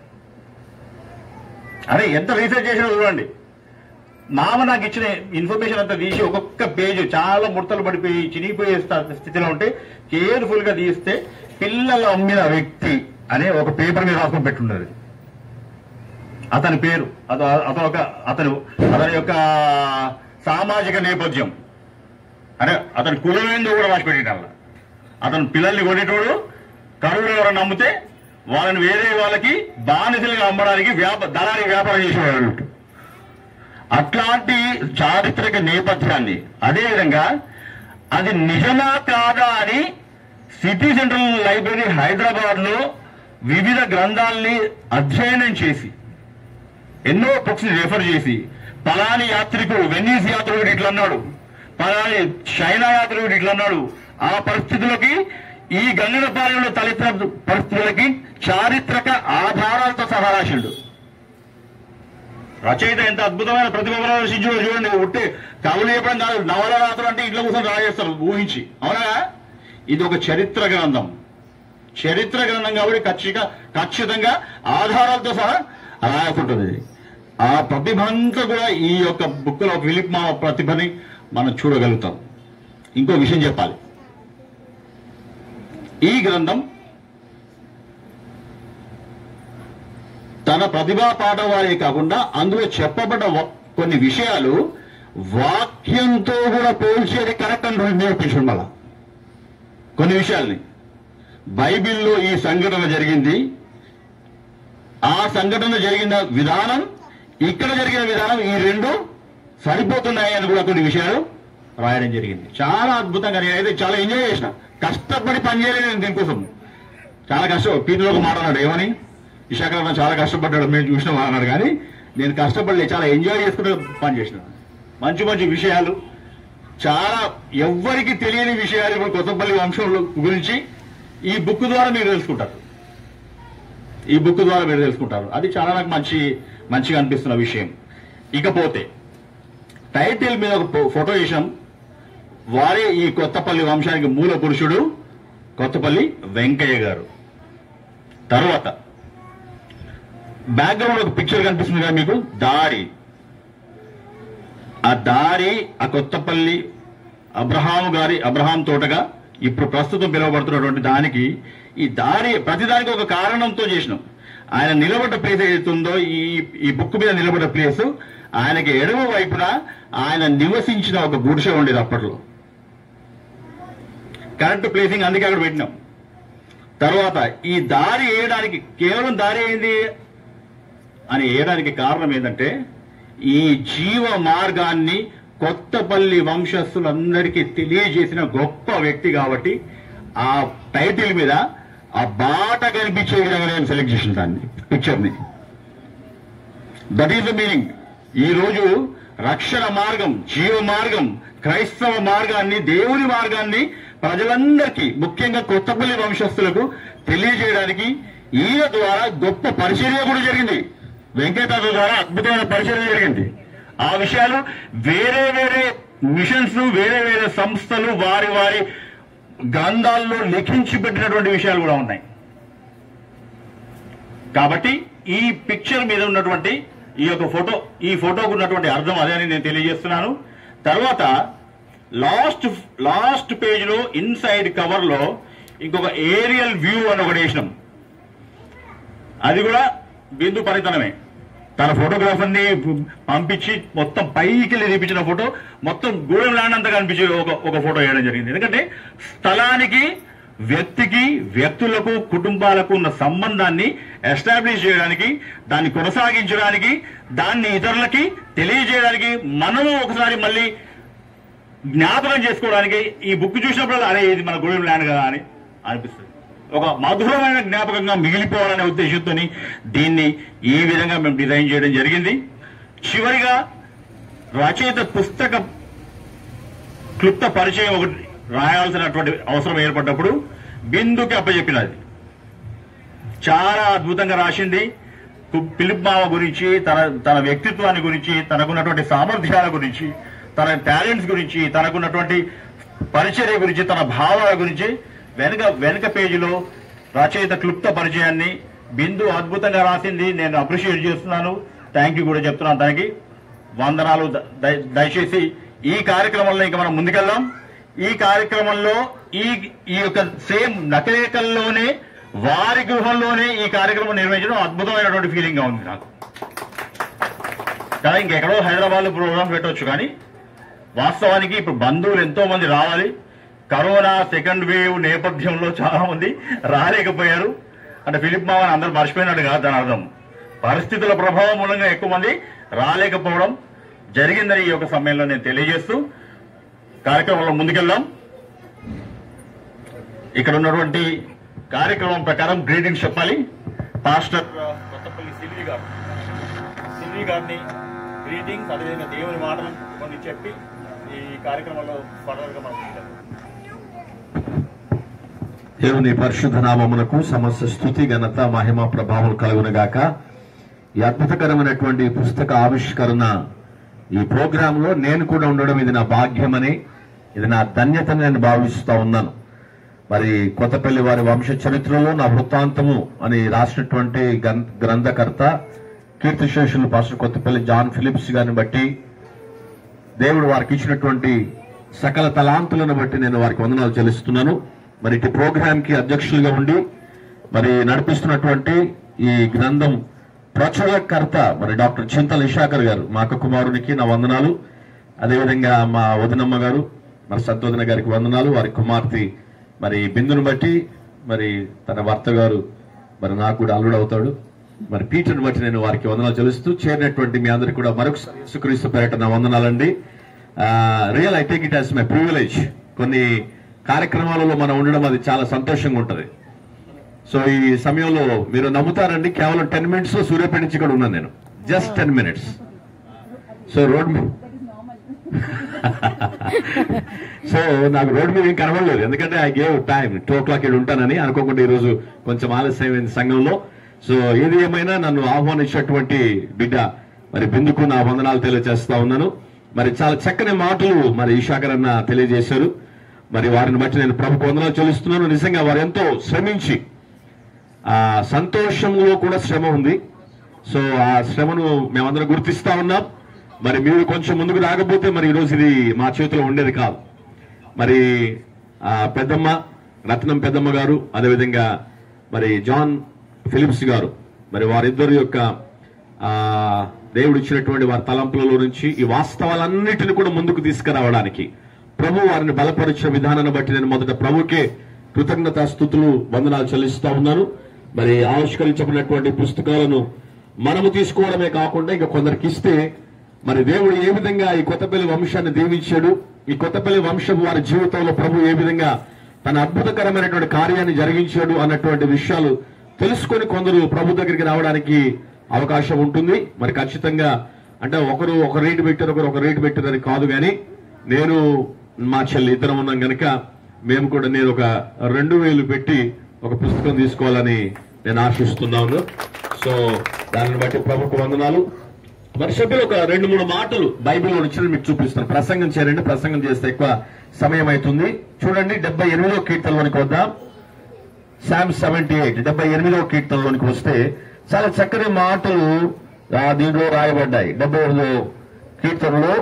అరే ఎంత రీసెర్చ్ చేసినా చూడండి మామ నాకు ఇచ్చిన ఇన్ఫర్మేషన్ అంతా తీసి ఒక్కొక్క పేజ్ చాలా ముడతలు పడిపోయి చినిగిపోయే స్థ- స్థితిలో ఉంటే కేర్ఫుల్ గా తీస్తే పిల్లలు అమ్మిన వ్యక్తి అనే ఒక పేపర్ మీద రాసుకొని పెట్టున్నది అతని పేరు అత అతను ఒక అతను అతని యొక్క సామాజిక నేపథ్యం అంటే అతని కులం ఏందో కూడా రాసి పెట్టేటల్ల అతను పిల్లల్ని కొనేటోడు కరువులు ఎవరైనా నమ్మితే వాళ్ళని వేరే వాళ్ళకి బానిసలుగా అమ్మడానికి వ్యాప దళారి వ్యాపారం చేసేవాడు అట్లాంటి చారిత్రక నేపథ్యాన్ని అదేవిధంగా అది నిజమా కాదా అని సిటీ సెంట్రల్ లైబ్రరీ హైదరాబాద్ లో వివిధ గ్రంథాల్ని అధ్యయనం చేసి ఎన్నో బుక్స్ ని రెఫర్ చేసి పలాని యాత్రికుడు వెన్నీస్ యాత్రికుడు ఇట్లా అన్నాడు పలాని చైనా యాత్రికుడు ఇట్లా అన్నాడు ఆ పరిస్థితులకి ఈ గంగనపాలెంలో తలెత్తిన పరిస్థితులకి చారిత్రక ఆధారాలతో సహా రాసిండు రచయిత ఎంత అద్భుతమైన ప్రతిభ ప్రదర్శించో చూడండి ఉట్టే కవులు చెప్పడం కాదు నవల రాత్రులు అంటే ఇంట్లో కూర్చొని రాజేస్తారు ఊహించి అవునా ఇది ఒక చరిత్ర గ్రంథం చరిత్ర గ్రంథం కాబట్టి ఖచ్చితంగా ఖచ్చితంగా ఆధారాలతో సహా రాయకుంటుంది ఇది. ఆ ప్రతిభ అంతా కూడా ఈ యొక్క బుక్ లో ఫిలిప్ మా ప్రతిభని మనం చూడగలుగుతాం ఇంకో విషయం చెప్పాలి ఈ గ్రంథం తన ప్రతిభా పాఠవాలే కాకుండా అందులో చెప్పబడ్డ వ- కొన్ని విషయాలు వాక్యంతో కూడా పోల్చేది కరెక్ట్ అని నేర్పించడం వల్ల కొన్ని విషయాల్ని బైబిల్లో ఈ సంఘటన జరిగింది ఆ సంఘటన జరిగిన విధానం ఇక్కడ జరిగిన విధానం ఈ రెండు సరిపోతున్నాయి అని కూడా కొన్ని విషయాలు రాయడం జరిగింది చాలా అద్భుతంగా నేనైతే చాలా ఎంజాయ్ చేసిన కష్టపడి పనిచేయలేదు నేను దీనికోసం చాలా కష్టం పీటీలో ఒక మాట అన్నాడు ఏమని విశాఖపట్నం చాలా కష్టపడ్డాడు మేము చూసినాం అన్నాడు కానీ నేను కష్టపడలే చాలా ఎంజాయ్ చేసుకుంటూ పని చేసిన మంచి మంచి విషయాలు చాలా ఎవ్వరికి తెలియని విషయాలు ఇప్పుడు కొత్తపల్లి వంశంలో గురించి ఈ బుక్ ద్వారా మీరు తెలుసుకుంటారు ఈ బుక్ ద్వారా మీరు తెలుసుకుంటారు అది చాలా నాకు మంచి మంచిగా అనిపిస్తున్న విషయం ఇకపోతే టైటిల్ మీద ఒక ఫో- ఫోటో వేసాం వారే ఈ కొత్తపల్లి వంశానికి మూల పురుషుడు కొత్తపల్లి వెంకయ్య గారు తర్వాత బ్యాక్గ్రౌండ్ ఒక పిక్చర్ కనిపిస్తుంది కదా మీకు దారి ఆ దారి ఆ కొత్తపల్లి అబ్రహాం గారి అబ్రహాం తోటగా ఇప్పుడు ప్రస్తుతం పిలువబడుతున్నటువంటి దానికి ఈ దారి ప్రతిదానికి ఒక కారణంతో చేసినాం ఆయన నిలబడ్డ ప్లేస్ ఏదైతుందో ఈ ఈ బుక్ మీద నిలబడ్డ ప్లేస్ ఆయనకి ఎడమ వైపున ఆయన నివసించిన ఒక గుడిసె ఉండేది అప్పట్లో కరెక్ట్ ప్లేసింగ్ అందుకే అక్కడ పెట్టినాం తర్వాత ఈ దారి వేయడానికి కేవలం దారి ఏంది అని వేయడానికి కారణం ఏంటంటే ఈ జీవ మార్గాన్ని కొత్తపల్లి వంశస్థులందరికీ తెలియజేసిన గొప్ప వ్యక్తి కాబట్టి ఆ టైటిల్ మీద ఆ బాట కనిపించే విధంగా నేను సెలెక్ట్ చేసిన దాన్ని పిక్చర్ ని దట్ ఈస్ ద మీనింగ్ ఈ రోజు రక్షణ మార్గం జీవ మార్గం క్రైస్తవ మార్గాన్ని దేవుని మార్గాన్ని ప్రజలందరికీ ముఖ్యంగా కొత్తపల్లి వంశస్థులకు తెలియజేయడానికి ఈయన ద్వారా గొప్ప పరిచర్య కూడా జరిగింది వెంకటేశ్వర ద్వారా అద్భుతమైన పరిచర్య జరిగింది ఆ విషయాలు వేరే వేరే మిషన్స్ వేరే వేరే సంస్థలు వారి వారి గ్రంథాల్లో లిఖించి పెట్టినటువంటి విషయాలు కూడా ఉన్నాయి కాబట్టి ఈ పిక్చర్ మీద ఉన్నటువంటి ఈ యొక్క ఫోటో ఈ ఫోటోకు ఉన్నటువంటి అర్థం అదే అని నేను తెలియజేస్తున్నాను తర్వాత లాస్ట్ లాస్ట్ పేజ్ లో ఇన్సైడ్ కవర్ లో ఇంకొక ఏరియల్ వ్యూ అని ఒకటి వేసినాం అది కూడా బిందు పరితనమే తన ఫోటోగ్రాఫర్ ని పంపించి మొత్తం పైకి తీపించిన ఫోటో మొత్తం గూడెం ల్యాండ్ అంతా కనిపించే ఒక ఒక ఫోటో వేయడం జరిగింది ఎందుకంటే స్థలానికి వ్యక్తికి వ్యక్తులకు కుటుంబాలకు ఉన్న సంబంధాన్ని ఎస్టాబ్లిష్ చేయడానికి దాన్ని కొనసాగించడానికి దాన్ని ఇతరులకి తెలియజేయడానికి మనము ఒకసారి మళ్ళీ జ్ఞాపకం చేసుకోవడానికి ఈ బుక్ చూసినప్పుడు అరే ఇది మన గూడెం ల్యాండ్ కదా అని అనిపిస్తుంది ఒక మధురమైన జ్ఞాపకంగా మిగిలిపోవాలనే ఉద్దేశంతో దీన్ని ఈ విధంగా మేము డిజైన్ చేయడం జరిగింది చివరిగా రచయిత పుస్తక క్లుప్త పరిచయం ఒకటి రాయాల్సినటువంటి అవసరం ఏర్పడ్డప్పుడు బిందుకి అప్పచెప్పినది చాలా అద్భుతంగా రాసింది కు- ఫిలిప్ మావ గురించి తన తన వ్యక్తిత్వాన్ని గురించి తనకున్నటువంటి సామర్థ్యాల గురించి తన టాలెంట్స్ గురించి తనకున్నటువంటి పరిచర్య గురించి తన భావాల గురించి వెనుక వెనుక పేజీలో రచయిత క్లుప్త పరిచయాన్ని బిందు అద్భుతంగా రాసింది నేను అప్రిషియేట్ చేస్తున్నాను థ్యాంక్ యూ కూడా చెప్తున్నాను దానికి వందనాలు ద- దయ- దయచేసి ఈ కార్యక్రమంలో ఇంకా మనం ముందుకెళ్దాం ఈ కార్యక్రమంలో ఈ ఈ యొక్క సేమ్ నకరేకల్లోనే వారి గృహంలోనే ఈ కార్యక్రమం నిర్వహించడం అద్భుతమైనటువంటి ఫీలింగ్ గా ఉంది నాకు కదా ఇంకెక్కడో హైదరాబాద్ లో ప్రోగ్రామ్ పెట్టవచ్చు కానీ వాస్తవానికి ఇప్పుడు బంధువులు ఎంతో మంది రావాలి కరోనా సెకండ్ వేవ్ నేపథ్యంలో చాలా మంది రాలేకపోయారు అంటే ఫిలిప్ మావన్ అందరూ మర్చిపోయినట్టు కాదు దాని అర్థం పరిస్థితుల ప్రభావం మూలంగా ఎక్కువ మంది రాలేకపోవడం జరిగిందని ఈ యొక్క సమయంలో నేను తెలియజేస్తూ కార్యక్రమంలో ముందుకెళ్దాం ఇక్కడ ఉన్నటువంటి కార్యక్రమం ప్రకారం గ్రీటింగ్స్ చెప్పాలి పాస్టర్ కొత్తపల్లి సిల్వి గారు సిల్వి గారిని గ్రీటింగ్స్ అదేవిధంగా దేవుని మాటలు కొన్ని చెప్పి ఈ కార్యక్రమంలో ఫర్దర్ గా మనం ముందుకెళ్దాం. దేవుని పరిశుద్ధ నామమునకు సమస్త స్థుతి ఘనత మహిమ ప్రభావం కలుగునగాక ఈ అద్భుతకరమైనటువంటి పుస్తక ఆవిష్కరణ ఈ ప్రోగ్రామ్ లో నేను కూడా ఉండడం ఇది నా భాగ్యమని ఇది నా ధన్యతని నేను భావిస్తా ఉన్నాను మరి కొత్తపల్లి వారి వంశ చరిత్రలో నా వృత్తాంతము అని రాసినటువంటి గ్రం- గ్రంథకర్త కీర్తిశేషులు పాస్టర్ కొత్తపల్లి జాన్ ఫిలిప్స్ గారిని బట్టి దేవుడు వారికి ఇచ్చినటువంటి సకల తలాంతులను బట్టి నేను వారికి వందనాలు చెల్లిస్తున్నాను మరి ఇటు ప్రోగ్రామ్ కి అధ్యక్షులుగా ఉండి మరి నడిపిస్తున్నటువంటి ఈ గ్రంథం ప్రచురకర్త మరి డాక్టర్ చింతల నిషాకర్ గారు మా అక్క కుమారునికి నా వందనాలు అదేవిధంగా మా వదినమ్మ గారు మరి సద్వదన గారికి వందనాలు వారి కుమార్తె మరి బిందును బట్టి మరి తన భర్త గారు మరి నాకు కూడా అల్లుడు అవుతాడు మరి పీటర్ని బట్టి నేను వారికి వందనాలు చెల్లిస్తూ చేరినటువంటి మీ అందరికి కూడా మరొకసారి యేసుక్రీస్తు పేరట నా వందనాలండి real I take it as my privilege కొన్ని కార్యక్రమాలలో మనం ఉండడం అది చాలా సంతోషంగా ఉంటది సో ఈ సమయంలో మీరు నమ్ముతారండి కేవలం టెన్ మినిట్స్ లో సూర్యాపేట నుంచి ఇక్కడ ఉన్నాను నేను just ten minutes so road మీ సో నాకు రోడ్ మీద ఏం కనబడలేదు ఎందుకంటే I gave time two o'clock ఇక్కడ ఉంటానని అనుకోకుండా ఈరోజు కొంచెం ఆలస్యమైంది సంఘంలో సో ఏది ఏమైనా నన్ను ఆహ్వానించినటువంటి బిడ్డ మరి బిందుకు నా వందనాలు తెలియజేస్తా ఉన్నాను మరి చాలా చక్కని మాటలు మరి ఈశాకర్ అన్న తెలియజేశారు మరి వారిని బట్టి నేను ప్రభుకు వందనాలు చెల్లిస్తున్నాను నిజంగా వారు ఎంతో శ్రమించి ఆ సంతోషంలో కూడా శ్రమ ఉంది సో ఆ శ్రమను మేమందరం గుర్తిస్తా ఉన్నాం మరి మీరు కొంచెం ముందుకు రాకపోతే మరి ఈరోజు ఇది మా చేతిలో ఉండేది కాదు మరి ఆ పెద్దమ్మ రత్నం పెద్దమ్మ గారు అదేవిధంగా మరి జాన్ ఫిలిప్స్ గారు మరి వారిద్దరి యొక్క ఆ దేవుడు ఇచ్చినటువంటి వారి తలంపులలో నుంచి ఈ వాస్తవాలన్నిటిని కూడా ముందుకు తీసుకురావడానికి ప్రభు వారిని బలపరిచిన విధానాన్ని బట్టి నేను మొదట ప్రభుకే కృతజ్ఞత స్థుతులు వందనాలు చెల్లిస్తా ఉన్నాను మరి ఆవిష్కరించబడినటువంటి పుస్తకాలను మనము తీసుకోవడమే కాకుండా ఇంకా కొందరికి ఇస్తే మరి దేవుడు ఏ విధంగా ఈ కొత్తపల్లి వంశాన్ని దీవించాడు ఈ కొత్తపల్లి వంశం వారి జీవితంలో ప్రభు ఏ విధంగా తన అద్భుతకరమైనటువంటి కార్యాన్ని జరిగించాడు అన్నటువంటి విషయాలు తెలుసుకొని కొందరు ప్రభు దగ్గరికి రావడానికి అవకాశం ఉంటుంది మరి ఖచ్చితంగా అంటే ఒకరు ఒక రేటు పెట్టారు ఒకరు ఒక రేటు పెట్టారని కాదు కానీ నేను మా చెల్లి ఇద్దరం ఉన్నాం గనక మేము కూడా నేను ఒక రెండు వేలు పెట్టి ఒక పుస్తకం తీసుకోవాలని నేను ఆశిస్తున్నాను సో దానిని బట్టి ప్రభుత్వ వందనాలు మరి సభ్యులు ఒక రెండు మూడు మాటలు బైబిల్లో వచ్చిన మీకు చూపిస్తాను ప్రసంగం చేయండి ప్రసంగం చేస్తే ఎక్కువ సమయం అవుతుంది చూడండి డెబ్బై ఎనిమిదో కీర్తనలోనికి వద్దాం శామ్ సెవెంటీ ఎయిట్ డెబ్బై ఎనిమిదో కీర్తనలోనికి వస్తే చాలా చక్కని మాటలు ఆ, దీంట్లో రాయబడ్డాయి డెబ్బై ఎనిమిదో కీర్తనలో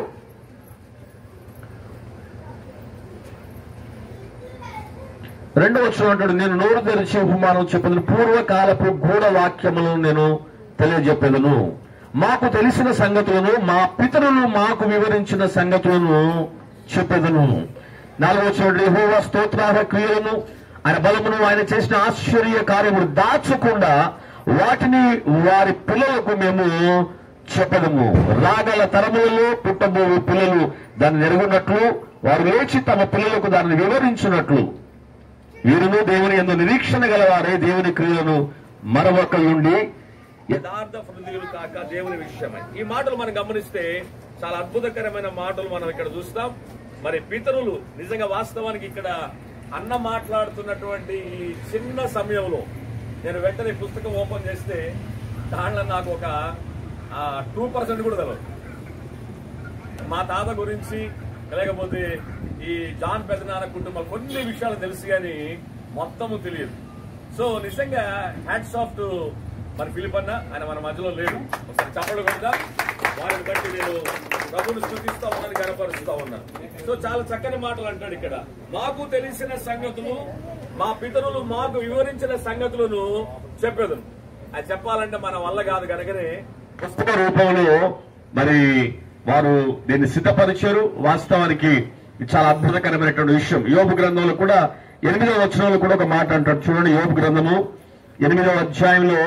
రెండవ వచ్చిన అంటాడు నేను నోరు తెరిచి ఉపమానం చెప్పేది పూర్వకాలపు గూఢ వాక్యములను నేను తెలియజెప్పేదను మాకు తెలిసిన సంగతులను మా పితరులు మాకు వివరించిన సంగతులను చెప్పేదను నాలుగవ వచ్చిన యెహోవా స్తోత్రార్హ క్రియలను ఆయన బలమును ఆయన చేసిన ఆశ్చర్య కార్యములు దాచకుండా వాటిని వారి పిల్లలకు మేము చెప్పదము రాగల తరములలో పుట్టబో పిల్లలు దాన్ని నెరుగున్నట్లు వారు లేచి తమ పిల్లలకు దానిని వివరించినట్లు వీరును దేవుని ఎందు నిరీక్షణ గలవారే దేవుని క్రియలను మరొకయుండి యథార్థ హృదయులు కాక దేవుని విషయమై ఈ మాటలు మనం గమనిస్తే చాలా అద్భుతకరమైన మాటలు మనం ఇక్కడ చూస్తాం మరి పితరులు నిజంగా వాస్తవానికి ఇక్కడ అన్న మాట్లాడుతున్నటువంటి ఈ చిన్న సమయంలో నేను వెంటనే పుస్తకం ఓపెన్ చేస్తే దాంట్లో నాకు ఒక టూ పర్సెంట్ కూడా తెలియదు మా తాత గురించి లేకపోతే ఈ జాన్ పెద్దనాన్న కుటుంబం కొన్ని విషయాలు తెలుసు కానీ మొత్తము తెలియదు సో నిజంగా హ్యాట్స్ ఆఫ్ టు మన ఫిలిప్ అన్న ఆయన మన మధ్యలో లేడు ఒకసారి చప్పలు కొడదా వారిని బట్టి నేను ప్రభుని స్థుతిస్తా ఉన్నాను కనపరుస్తా ఉన్నాను సో చాలా చక్కని మాటలు అంటాడు ఇక్కడ మాకు తెలిసిన సంగతులు మా పితరులు మాకు వివరించిన సంగతులను చెప్పేదు అది చెప్పాలంటే మన వల్ల కాదు కనుకనే పుస్తక రూపంలో మరి వారు దీన్ని సిద్ధపరిచారు వాస్తవానికి ఇది చాలా అద్భుతకరమైనటువంటి విషయం యోగు గ్రంథంలో కూడా ఎనిమిదవ వచనంలో కూడా ఒక మాట అంటాడు చూడండి యోగు గ్రంథము ఎనిమిదవ అధ్యాయంలో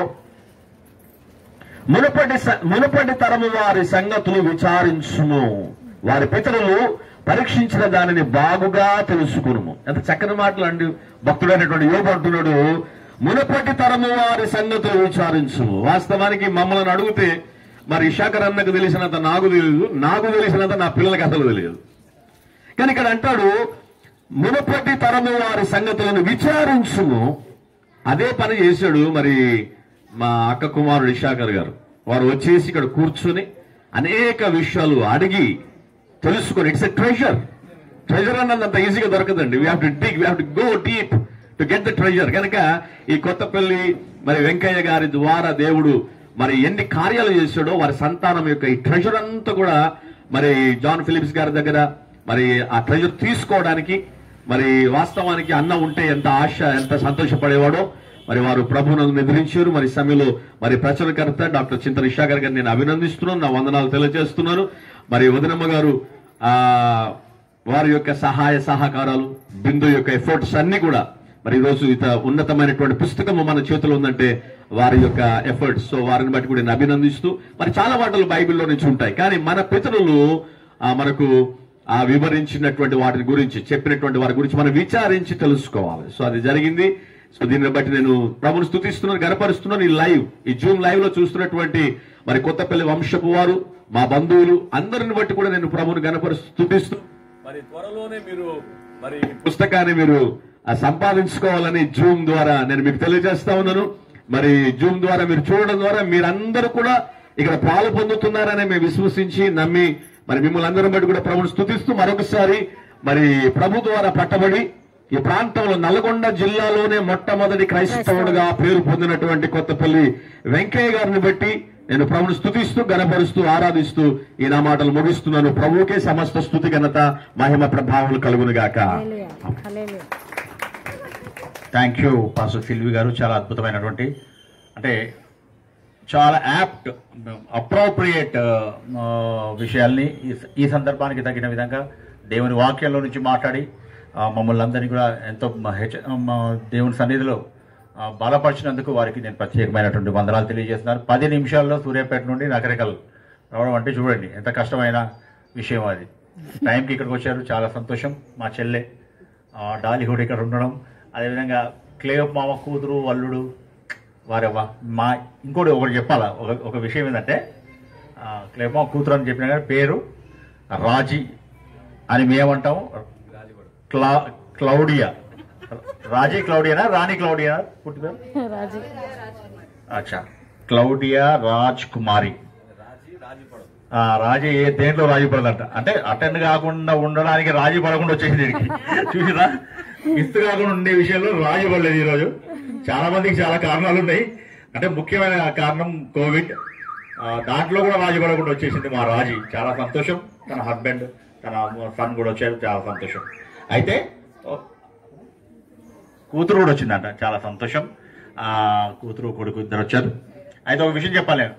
మునుపటి స- మునుపటి తరము వారి సంగతులు విచారించుము వారి పితరులు పరీక్షించిన దానిని బాగుగా తెలుసుకును ఎంత చక్కని మాటలు అండి భక్తుడైనటువంటి యోగు అంటున్నాడు మునుపటి తరము వారి సంగతులు విచారించుము వాస్తవానికి మమ్మల్ని అడిగితే మరి ఇషాకర్ అన్నకు తెలిసినంత నాకు తెలియదు నాకు తెలిసినంత నా పిల్లలకి అసలు తెలియదు కానీ ఇక్కడ అంటాడు మునుపటి తరము వారి సంగతులను విచారించుము అదే పని చేశాడు మరి మా అక్క కుమారుడు ఇషాకర్ గారు వారు వచ్చేసి ఇక్కడ కూర్చొని అనేక విషయాలు అడిగి తెలుసుకొని ఇట్స్ ఎ ట్రెజర్ ట్రెజర్ అన్నది అంత ఈజీగా దొరకదండి we have to dig we have to go deep to get the treasure కనుక ఈ కొత్తపల్లి మరి వెంకయ్య గారి ద్వారా దేవుడు మరి ఎన్ని కార్యాలు చేశాడో వారి సంతానం యొక్క ఈ ట్రెజర్ అంతా కూడా మరి జాన్ ఫిలిప్స్ గారి దగ్గర మరి ఆ ట్రెజర్ తీసుకోవడానికి మరి వాస్తవానికి అన్న ఉంటే ఎంత ఆశ ఎంత సంతోషపడేవాడో మరి వారు ప్రభువును నిద్రించారు మరి ఈ సమయంలో మరి ప్రచురకర్త డాక్టర్ చింతన ఇషాగర్ గారిని నేను అభినందిస్తున్నాను నా వందనాలు తెలియజేస్తున్నాను మరి వదినమ్మ గారు ఆ వారి యొక్క సహాయ సహకారాలు బిందు యొక్క ఎఫర్ట్స్ అన్ని కూడా మరి ఈరోజు ఇంత ఉన్నతమైనటువంటి పుస్తకము మన చేతిలో ఉందంటే వారి యొక్క ఎఫర్ట్స్ సో వారిని బట్టి కూడా నేను అభినందిస్తూ మరి చాలా మాటలు బైబిల్లో నుంచి ఉంటాయి కానీ మన పితరులు ఆ, మనకు ఆ వివరించినటువంటి వాటి గురించి చెప్పినటువంటి వారి గురించి మనం విచారించి తెలుసుకోవాలి సో అది జరిగింది సో దీన్ని బట్టి నేను ప్రభుని స్థుతిస్తున్నాను గనపరుస్తున్నాను ఈ లైవ్ ఈ జూమ్ లైవ్ లో చూస్తున్నటువంటి మరి కొత్తపల్లి వంశపు వారు మా బంధువులు అందరిని బట్టి కూడా నేను ప్రభుని గనపరుస్తూ స్థుతిస్తూ మరి త్వరలోనే మీరు మరి పుస్తకాన్ని మీరు ఆ, సంపాదించుకోవాలని జూమ్ ద్వారా నేను మీకు తెలియజేస్తా ఉన్నాను మరి జూమ్ ద్వారా మీరు చూడడం ద్వారా మీరందరూ కూడా ఇక్కడ పాలు పొందుతున్నారని మేము విశ్వసించి నమ్మి మరి మిమ్మల్ని అందరం బట్టి కూడా ప్రభుని స్తుతిస్తూ మరొకసారి మరి ప్రభు ద్వారా పట్టబడి ఈ ప్రాంతంలో నల్గొండ జిల్లాలోనే మొట్టమొదటి క్రైస్తవుడుగా పేరు పొందినటువంటి కొత్తపల్లి వెంకయ్య గారిని బట్టి నేను ప్రభుని స్తుతిస్తూ గణపరుస్తూ ఆరాధిస్తూ ఈ నా మాటలు ముగిస్తున్నాను ప్రభువుకే సమస్త స్థుతి ఘనత మహిమ ప్రభావం కలుగును గాక hallelujah thank you pastor Silvi garu చాలా అద్భుతమైనటువంటి అంటే చాలా యాప్ట్ అప్రోప్రియేట్ విషయాల్ని ఈ- ఈ సందర్భానికి తగిన విధంగా దేవుని వాక్యంలో నుంచి మాట్లాడి ఆ, మమ్మల్ని అందరినీ కూడా ఎంతో మ- హెచ్చ మ- దేవుని సన్నిధిలో ఆ, బలపరిచినందుకు వారికి నేను ప్రత్యేకమైనటువంటి వందనాలు తెలియజేస్తున్నాను పది నిమిషాల్లో సూర్యాపేట నుండి నగరికల్ రావడం అంటే చూడండి ఎంత కష్టమైన విషయం అది టైంకి ఇక్కడికి వచ్చారు చాలా సంతోషం మా చెల్లె ఆ, డాలీవుడ్ ఇక్కడ ఉండడం అదేవిధంగా క్లేవ్ మామ కూతురు అల్లుడు వారెవ్వ మా ఇంకోటి ఒకటి చెప్పాలా ఒక ఒక విషయం ఏంటంటే ఆ, క్లేవ్ మామ కూతురు అని చెప్పిన కానీ పేరు రాజీ అని మేమంటాం క్లా క్లౌడియా రాజీ క్లౌడియానా రాణి క్లౌడియా పుట్టి పేరు రాజీ అచ్చా క్లౌడియా రాజ్ కుమారి ఆ, రాజీ ఏ దేంట్లో రాజీ పడదంట అంటే అటెండ్ కాకుండా ఉండడానికి రాజీ పడకుండా వచ్చేసింది దీనికి చూసినా మిస్ కాకుండా ఉండే విషయంలో రాజీ పడలేదు ఈరోజు చాలా మందికి చాలా కారణాలు ఉన్నాయి అంటే ముఖ్యమైన కారణం కోవిడ్ ఆ, దాంట్లో కూడా రాజీ పడకుండా వచ్చేసింది మా రాజీ చాలా సంతోషం తన హస్బెండ్ తన సన్ కూడా వచ్చారు చాలా సంతోషం అయితే ఓ, కూతురు కూడా వచ్చిందంట చాలా సంతోషం ఆ కూతురు కొడుకు ఇద్దరు వచ్చారు అయితే ఒక విషయం చెప్పాలి నేను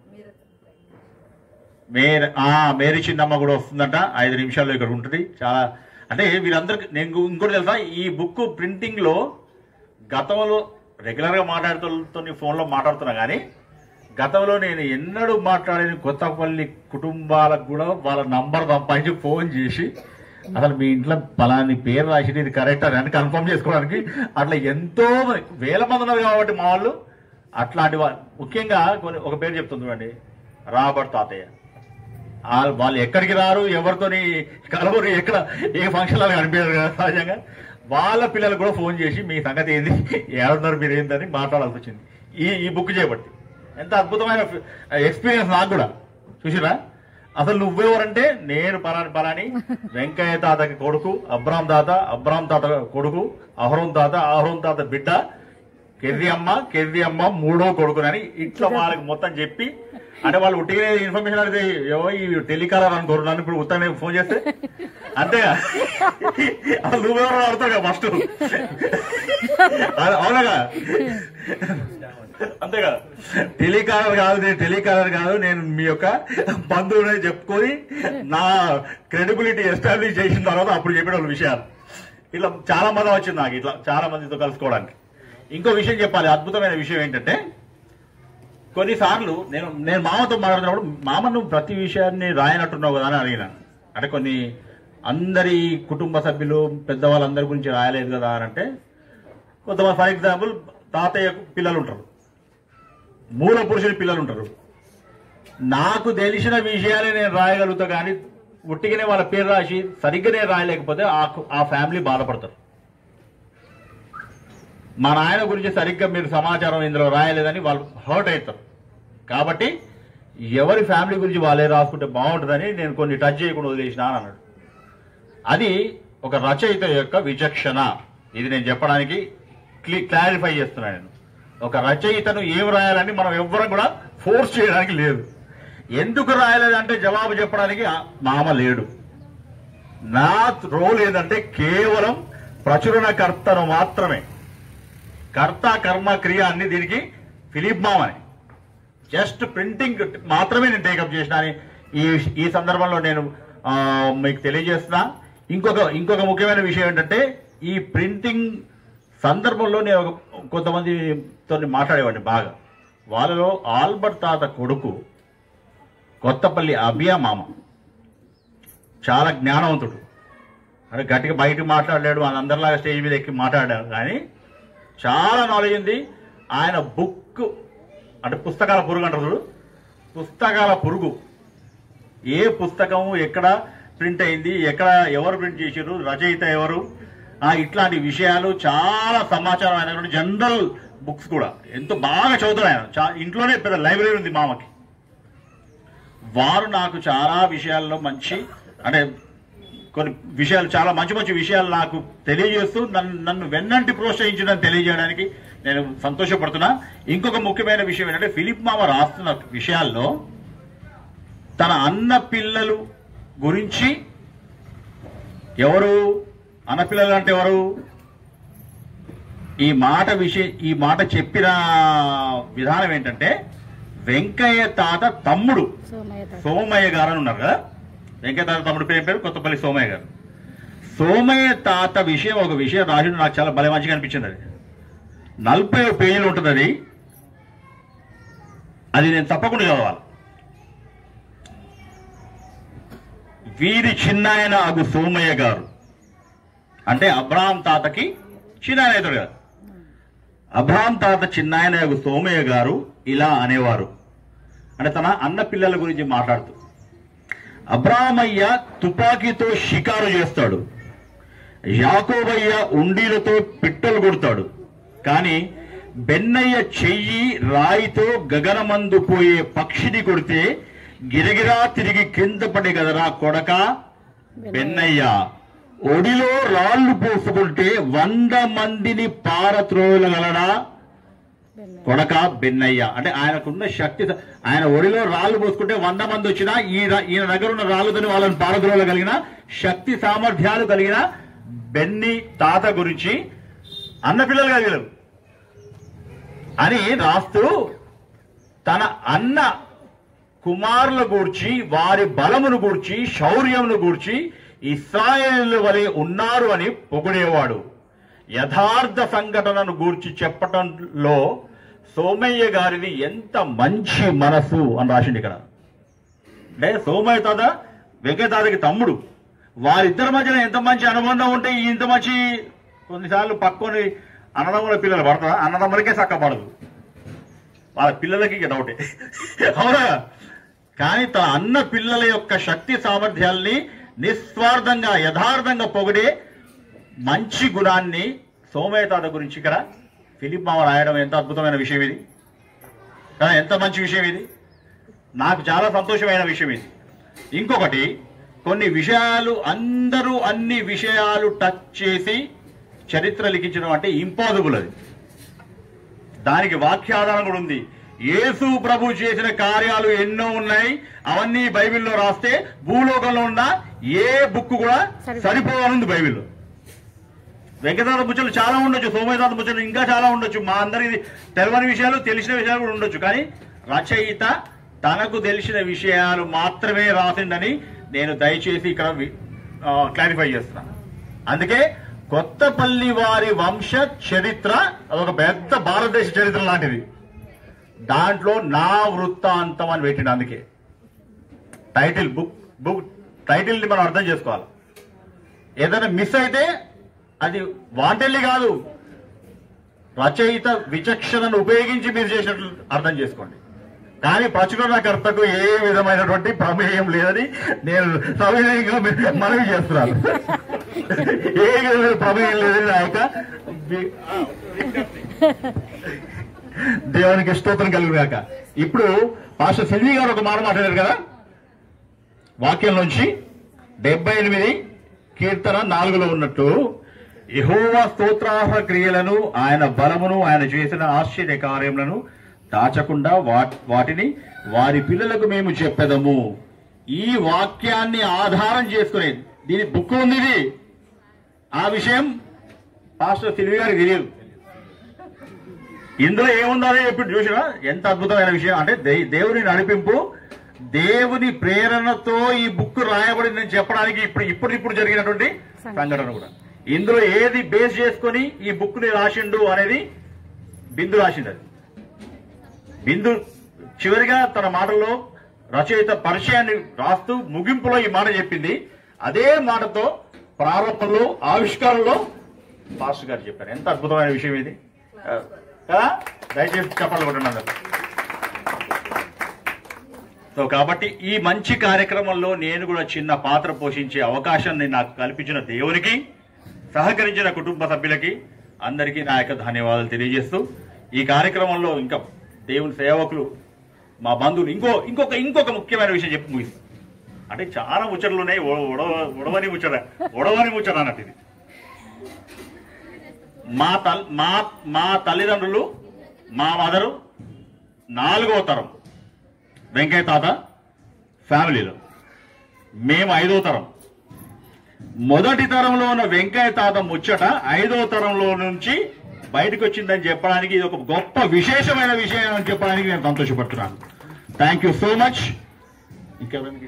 మేర్ ఆ మేరీ చిన్నమ్మ కూడా వస్తుందంట ఐదు నిమిషాల్లో ఇక్కడ ఉంటుంది చాలా అంటే వీరందరికి నేను ఇంకో- ఇంకోటి తెలుసా ఈ బుక్ ప్రింటింగ్ లో గతంలో రెగ్యులర్ గా మాట్లాడుతూ ఫోన్లో మాట్లాడుతున్నా కానీ గతంలో నేను ఎన్నడూ మాట్లాడిన కొత్తపల్లి కుటుంబాలకు కూడా వాళ్ళ నంబర్ సంపాదించి ఫోన్ చేసి అసలు మీ ఇంట్లో పలాని పేరు రాసి ఇది కరెక్ట్ అని కన్ఫర్మ్ చేసుకోవడానికి అట్లా ఎంతో మంది వేల మంది ఉన్నారు కాబట్టి మా వాళ్ళు అట్లాంటి వా- ముఖ్యంగా కొన్ని ఒక పేరు చెప్తుంది చూడండి రాబర్ట్ తాతయ్య వాళ్ళు వాళ్ళు ఎక్కడికి రారు ఎవరితోని కలవరు ఎక్కడ ఏ ఫంక్షన్ లో కనిపించారు కదా సహజంగా వాళ్ళ పిల్లలు కూడా ఫోన్ చేసి మీ సంగతి ఏంది ఏడున్నారు మీరు ఏందని మాట్లాడాల్సి వచ్చింది ఈ ఈ బుక్ చేయబట్టి ఎంత అద్భుతమైన ఎక్స్పీరియన్స్ నాకు కూడా చూసిరా అసలు నువ్వెవరంటే నేను పలాని పలాని వెంకయ్య తాతకి కొడుకు అబ్రాం తాత అబ్రాం తాత కొడుకు అహరోన్ తాత అహరోన్ తాత బిడ్డ కెర్రి అమ్మ కెర్రి అమ్మ మూడో కొడుకునని ఇట్లా వాళ్ళకి మొత్తం చెప్పి అంటే వాళ్ళు ఉట్టిగా ఇన్ఫర్మేషన్ అడిగితే ఏవో ఈ టెలికాలర్ అనుకోరు నన్ను ఇప్పుడు ఉత్తనే ఫోన్ చేస్తే అంతేగా అసలు నువ్వెవరో అడతావు కదా ఫస్ట్ అవునగా అంతేగా టెలికాలర్ కాదు నేను టెలికాలర్ కాదు నేను మీ యొక్క బంధువునే చెప్పుకొని నా క్రెడిబిలిటీ ఎస్టాబ్లిష్ చేసిన తర్వాత అప్పుడు చెప్పిన వాళ్ళ విషయాలు ఇట్లా చాలా మంది వచ్చింది నాకు ఇట్లా చాలా మందితో కలుసుకోవడానికి ఇంకో విషయం చెప్పాలి అద్భుతమైన విషయం ఏంటంటే కొన్నిసార్లు నేను నేను మామతో మాట్లాడుతున్నప్పుడు మామ నువ్వు ప్రతి విషయాన్ని రాయనట్టున్నావు కదా అని అడిగినాను అంటే కొన్ని అందరి కుటుంబ సభ్యులు పెద్దవాళ్ళందరి గురించి రాయలేదు కదా అని అంటే కొంతమంది ఫర్ ఎగ్జాంపుల్ తాతయ్య పిల్లలు ఉంటారు మూల పురుషుని పిల్లలు ఉంటారు నాకు తెలిసిన విషయాలే నేను రాయగలుగుతా కానీ ఉట్టిగానే వాళ్ళ పేరు రాసి సరిగ్గానే రాయలేకపోతే ఆ ఆ ఫ్యామిలీ బాధపడతారు మా నాయన గురించి సరిగ్గా మీరు సమాచారం ఇందులో రాయలేదని వాళ్ళు హర్ట్ అవుతారు కాబట్టి ఎవరి ఫ్యామిలీ గురించి వాళ్ళే రాసుకుంటే బాగుంటుందని నేను కొన్ని టచ్ చేయకుండా వదిలేసిన అని అన్నాడు అది ఒక రచయిత యొక్క విచక్షణ ఇది నేను చెప్పడానికి క్లి- క్లారిఫై చేస్తున్నాను నేను ఒక రచయితను ఏం రాయాలని మనం ఎవ్వరం కూడా ఫోర్స్ చేయడానికి లేదు ఎందుకు రాయలేదంటే జవాబు చెప్పడానికి ఆ మామ లేడు నా రోల్ ఏంటంటే కేవలం ప్రచురణకర్తను మాత్రమే కర్త కర్మ క్రియ అన్ని దీనికి ఫిలిప్ మామని జస్ట్ ప్రింటింగ్ మాత్రమే నేను టేకప్ చేసిన అని ఈ ఈ సందర్భంలో నేను ఆ, మీకు తెలియజేస్తున్నా ఇంకొక ఇంకొక ముఖ్యమైన విషయం ఏంటంటే ఈ ప్రింటింగ్ సందర్భంలో నేను ఒక కొంతమందితో మాట్లాడేవాడిని బాగా వాళ్ళలో ఆల్బర్ట్ తాత కొడుకు కొత్తపల్లి అభియా మామ చాలా జ్ఞానవంతుడు అంటే గట్టిగా బయటకు మాట్లాడలేడు అందరిలాగా స్టేజ్ మీద ఎక్కి మాట్లాడాడు కానీ చాలా నాలెడ్జ్ ఉంది ఆయన బుక్ అంటే పుస్తకాల పురుగు అంటారు చూడు పుస్తకాల పురుగు ఏ పుస్తకం ఎక్కడ ప్రింట్ అయింది ఎక్కడ ఎవరు ప్రింట్ చేసారు రచయిత ఎవరు ఆ ఇట్లాంటి విషయాలు చాలా సమాచారం అయినటువంటి జనరల్ బుక్స్ కూడా ఎంతో బాగా చదువుతాడు ఆయన చా- ఇంట్లోనే పెద్ద లైబ్రరీ ఉంది మామకి వారు నాకు చాలా విషయాల్లో మంచి అంటే కొన్ని విషయాలు చాలా మంచి మంచి విషయాలు నాకు తెలియజేస్తూ నన్ను నన్ను వెన్నంటి ప్రోత్సహించడం తెలియజేయడానికి నేను సంతోషపడుతున్నా ఇంకొక ముఖ్యమైన విషయం ఏంటంటే ఫిలిప్ మామ రాస్తున్న విషయాల్లో తన అన్న పిల్లలు గురించి ఎవరు అన్న పిల్లలు అంటే ఎవరు ఈ మాట విషయం ఈ మాట చెప్పిన విధానం ఏంటంటే వెంకయ్య తాత తమ్ముడు సోమయ్య గారు అని ఉన్నారు కదా వెంకయ్య తాత తమ్ముడు పేరు ఏం పేరు కొత్తపల్లి సోమయ్య గారు సోమయ్య తాత విషయం ఒక విషయం రాసిన నాకు చాలా భలే మంచిగా అనిపించింది అది నలభై పేజీలు ఉంటుంది అది అది నేను తప్పకుండా చదవాలి వీరి చిన్నాయన అగు సోమయ్య గారు అంటే అబ్రాహం తాతకి చిన్నాయన అవుతాడు కదా అబ్రాహం తాత చిన్నాయన అగు సోమయ్య గారు ఇలా అనేవారు అంటే తన అన్న పిల్లల గురించి మాట్లాడుతూ అబ్రాహమయ్య తుపాకీతో షికారు చేస్తాడు యాకోబయ్య ఉండీలతో పిట్టలు కొడతాడు కానీ బెన్నయ్య చెయ్యి రాయితో గగనమందు పోయే పక్షిని కొడితే గిరగిరా తిరిగి కింద పడే గదరా కొడక బెన్నయ్య ఒడిలో రాళ్లు పోసుకుంటే వంద మందిని పారత్రోలగలడా కొడక బెన్నయ్య అంటే ఆయనకున్న శక్తి ఆయన ఒడిలో రాళ్ళు పోసుకుంటే వంద మంది వచ్చినా ఈ ర- ఈయన దగ్గర ఉన్న రాళ్ళతోని వాళ్ళని పారద్రోలగలిగిన శక్తి సామర్థ్యాలు కలిగిన బెన్ని తాత గురించి అన్న పిల్లలు కలిగలరు అని రాస్తూ తన అన్న కుమారుల గూర్చి వారి బలమును గూర్చి శౌర్యమును గూర్చి ఇస్రాయేల్ వలె ఉన్నారు అని పొగిడేవాడు యథార్థ సంఘటనను గూర్చి చెప్పటంలో సోమయ్య గారిది ఎంత మంచి మనసు అని రాసింది ఇక్కడ అంటే సోమయ్య తాత వెంకయ్య తాతకి తమ్ముడు వారిద్దరి మధ్యన ఎంత మంచి అనుబంధం ఉంటే ఈ ఇంత మంచి కొన్నిసార్లు పక్కని అన్నదమ్ముల పిల్లలు పడతారా అన్నదమ్ములకే చక్కపడదు వాళ్ళ పిల్లలకి ఇక డౌటే అవునా కానీ తన అన్న పిల్లల యొక్క శక్తి సామర్థ్యాల్ని నిస్వార్థంగా యథార్థంగా పొగిడే మంచి గుణాన్ని సోమయ్య తాత గురించి ఇక్కడ ఫిలిప్ మామ రాయడం ఎంత అద్భుతమైన విషయం ఇది కదా ఎంత మంచి విషయం ఇది నాకు చాలా సంతోషమైన విషయం ఇది ఇంకొకటి కొన్ని విషయాలు అందరూ అన్ని విషయాలు టచ్ చేసి చరిత్ర లిఖించడం అంటే ఇంపాసిబుల్ అది దానికి వాక్యాధారం కూడా ఉంది యేసు ప్రభు చేసిన కార్యాలు ఎన్నో ఉన్నాయి అవన్నీ బైబిల్లో రాస్తే భూలోకంలో ఉన్న ఏ బుక్ కూడా సరిపోవాలంది బైబిల్లో వెంకటాథ ముచ్చలు చాలా ఉండొచ్చు సోమయనాథ ముచ్చలు ఇంకా చాలా ఉండొచ్చు మా అందరికి తెలియని విషయాలు తెలిసిన విషయాలు కూడా ఉండొచ్చు కానీ రచయిత తనకు తెలిసిన విషయాలు మాత్రమే రాసిండని నేను దయచేసి ఇక్కడ క్లారిఫై చేస్తున్నాను అందుకే కొత్తపల్లి వారి వంశ చరిత్ర అదొక పెద్ద భారతదేశ చరిత్ర లాంటిది దాంట్లో నా వృత్తాంతం అని పెట్టిండు అందుకే టైటిల్ బుక్ బుక్ టైటిల్ ని మనం అర్థం చేసుకోవాలి ఏదైనా మిస్ అయితే అది వాంటెల్లి కాదు రచయిత విచక్షణను ఉపయోగించి మీరు చేసినట్లు అర్థం చేసుకోండి కానీ ప్రచురణకర్తకు ఏ విధమైనటువంటి ప్రమేయం లేదని నేను సవినయంగా మీ- మనవి చేస్తున్నాను ఏ విధమైన ప్రమేయం లేదని నా యొక్క వి- దేవునికి స్తోత్రం కలుగుగాక ఇప్పుడు పాస్టర్ సిల్వి గారు ఒక మాట మాట్లాడారు కదా వాక్యం నుంచి డెబ్బై ఎనిమిది కీర్తన నాలుగులో ఉన్నట్టు యెహోవా స్తోత్రార్హ క్రియలను ఆయన బలమును ఆయన చేసిన ఆశ్చర్య కార్యములను దాచకుండా వా- వాటిని వారి పిల్లలకు మేము చెప్పెదము ఈ వాక్యాన్ని ఆధారం చేసుకునే దీని బుక్ ఉంది ఇది ఆ విషయం పాస్టర్ సిల్వి గారికి తెలియదు ఇందులో ఏముందో అదే చెప్పి చూసినా ఎంత అద్భుతమైన విషయం అంటే దే- దేవుని నడిపింపు దేవుని ప్రేరణతో ఈ బుక్ రాయబడిందని చెప్పడానికి ఇప్పుడు ఇప్పుడు ఇప్పుడు జరిగినటువంటి సంఘటన కూడా ఇందులో ఏది బేస్ చేసుకొని ఈ బుక్ ని రాసిండు అనేది బిందు రాసిండు అది బిందు చివరిగా తన మాటల్లో రచయిత పరిచయాన్ని రాస్తూ ముగింపులో ఈ మాట చెప్పింది అదే మాటతో ప్రారంభంలో ఆవిష్కారంలో పాస్టర్ గారు చెప్పారు ఎంత అద్భుతమైన విషయం ఇది ఆ, కదా దయచేసి చెప్పాలి కొట్టండి అందరూ. సో కాబట్టి ఈ మంచి కార్యక్రమంలో నేను కూడా చిన్న పాత్ర పోషించే అవకాశాన్ని నాకు కల్పించిన దేవునికి సహకరించిన కుటుంబ సభ్యులకి అందరికీ నా యొక్క ధన్యవాదాలు తెలియజేస్తూ ఈ కార్యక్రమంలో ఇంకా దేవుని సేవకులు మా బంధువులు ఇంకో ఇంకొక ఇంకొక ముఖ్యమైన విషయం చెప్పి ముగిస్తాం అంటే చాలా ముచ్చట్లు ఉన్నాయి ఉడ- ఉడవ- ఉడవని ముచ్చట ఉడవని ముచ్చట అన్నట్టు ఇది మా తల్ మా మా తల్లిదండ్రులు మా మదరు నాలుగో తరం వెంకయ్య తాత ఫ్యామిలీలో మేము ఐదో తరం మొదటి తరంలో ఉన్న వెంకయ్య తాత ముచ్చట ఐదో తరంలో నుంచి బయటకు వచ్చిందని చెప్పడానికి ఇది ఒక గొప్ప విశేషమైన విషయం అని చెప్పడానికి నేను సంతోషపడుతున్నాను థ్యాంక్ యూ సో మచ్ ఇంకెవరికి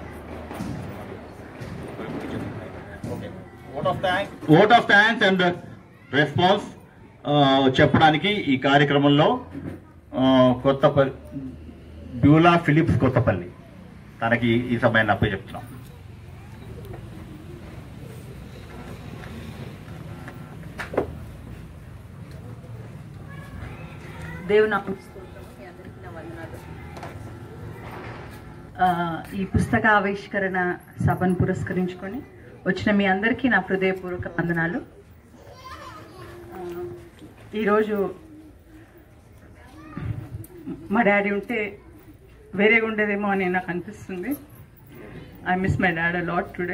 vote of thanks vote of thanks and response చెప్పడానికి ఈ కార్యక్రమంలో ఆ, కొత్తపల్లి బ్యూలా ఫిలిప్స్ కొత్తపల్లి తనకి ఈ సమయాన్ని అప్పే చెప్తున్నాం దేవుని నామం స్తోత్రం. మీ అందరికీ నా వందనాలు. ఆ, ఈ పుస్తక ఆవిష్కరణ సభను పురస్కరించుకొని వచ్చిన మీ అందరికీ నా హృదయపూర్వక వందనాలు ఆ, ఈరోజు మా డాడీ ఉంటే వేరేగా ఉండేదేమో అని నాకు అనిపిస్తుంది I miss my dad a lot today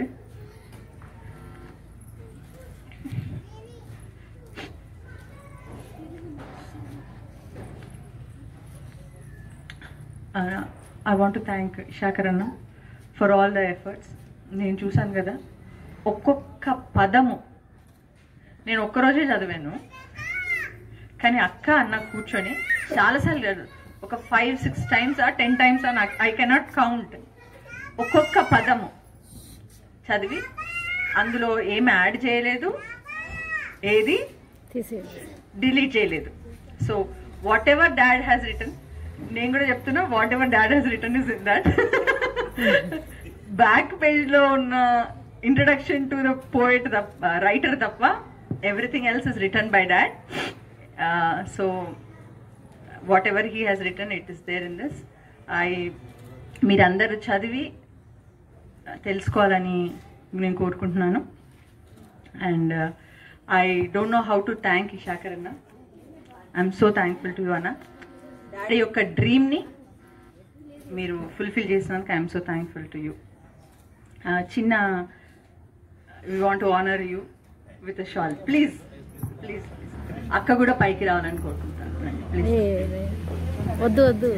I want thank Shakar అన్న ఫర్ ఆల్ ద ఎఫర్ట్స్ నేను చూశాను కదా ఒక్కొక్క పదము నేను ఒక్కరోజే చదివాను కానీ అక్క అన్న కూర్చొని చాలాసార్లు కాదు ఒక ఫైవ్ సిక్స్ టైమ్స్ ఆ టెన్ టైమ్స్ నాకు ఐ కెనాట్ కౌంట్ ఒక్కొక్క పదము చదివి అందులో ఏమి యాడ్ చేయలేదు ఏది డిలీట్ చేయలేదు so whatever dad has return నేను కూడా చెప్తున్నా whatever dad has return is in that back page లో ఉన్న ఇంట్రడక్షన్ టు ద పోయిట్ తప్ప రైటర్ తప్ప everything else is return by dad so whatever he has return it is there in this I మీరందరూ చదివి తెలుసుకోవాలని నేను కోరుకుంటున్నాను and I don't know how to thank Ishakar అన్న I'm so thankful to you అన్న daddy యొక్క డ్రీమ్ని మీరు ఫుల్ఫిల్ చేసినందుకు I'm so thankful to you చిన్న we want to honour you with shawl please please అక్క కూడా పైకి రావాలని కోరుకుంటాను ప్లీజ్ వద్దు వద్దు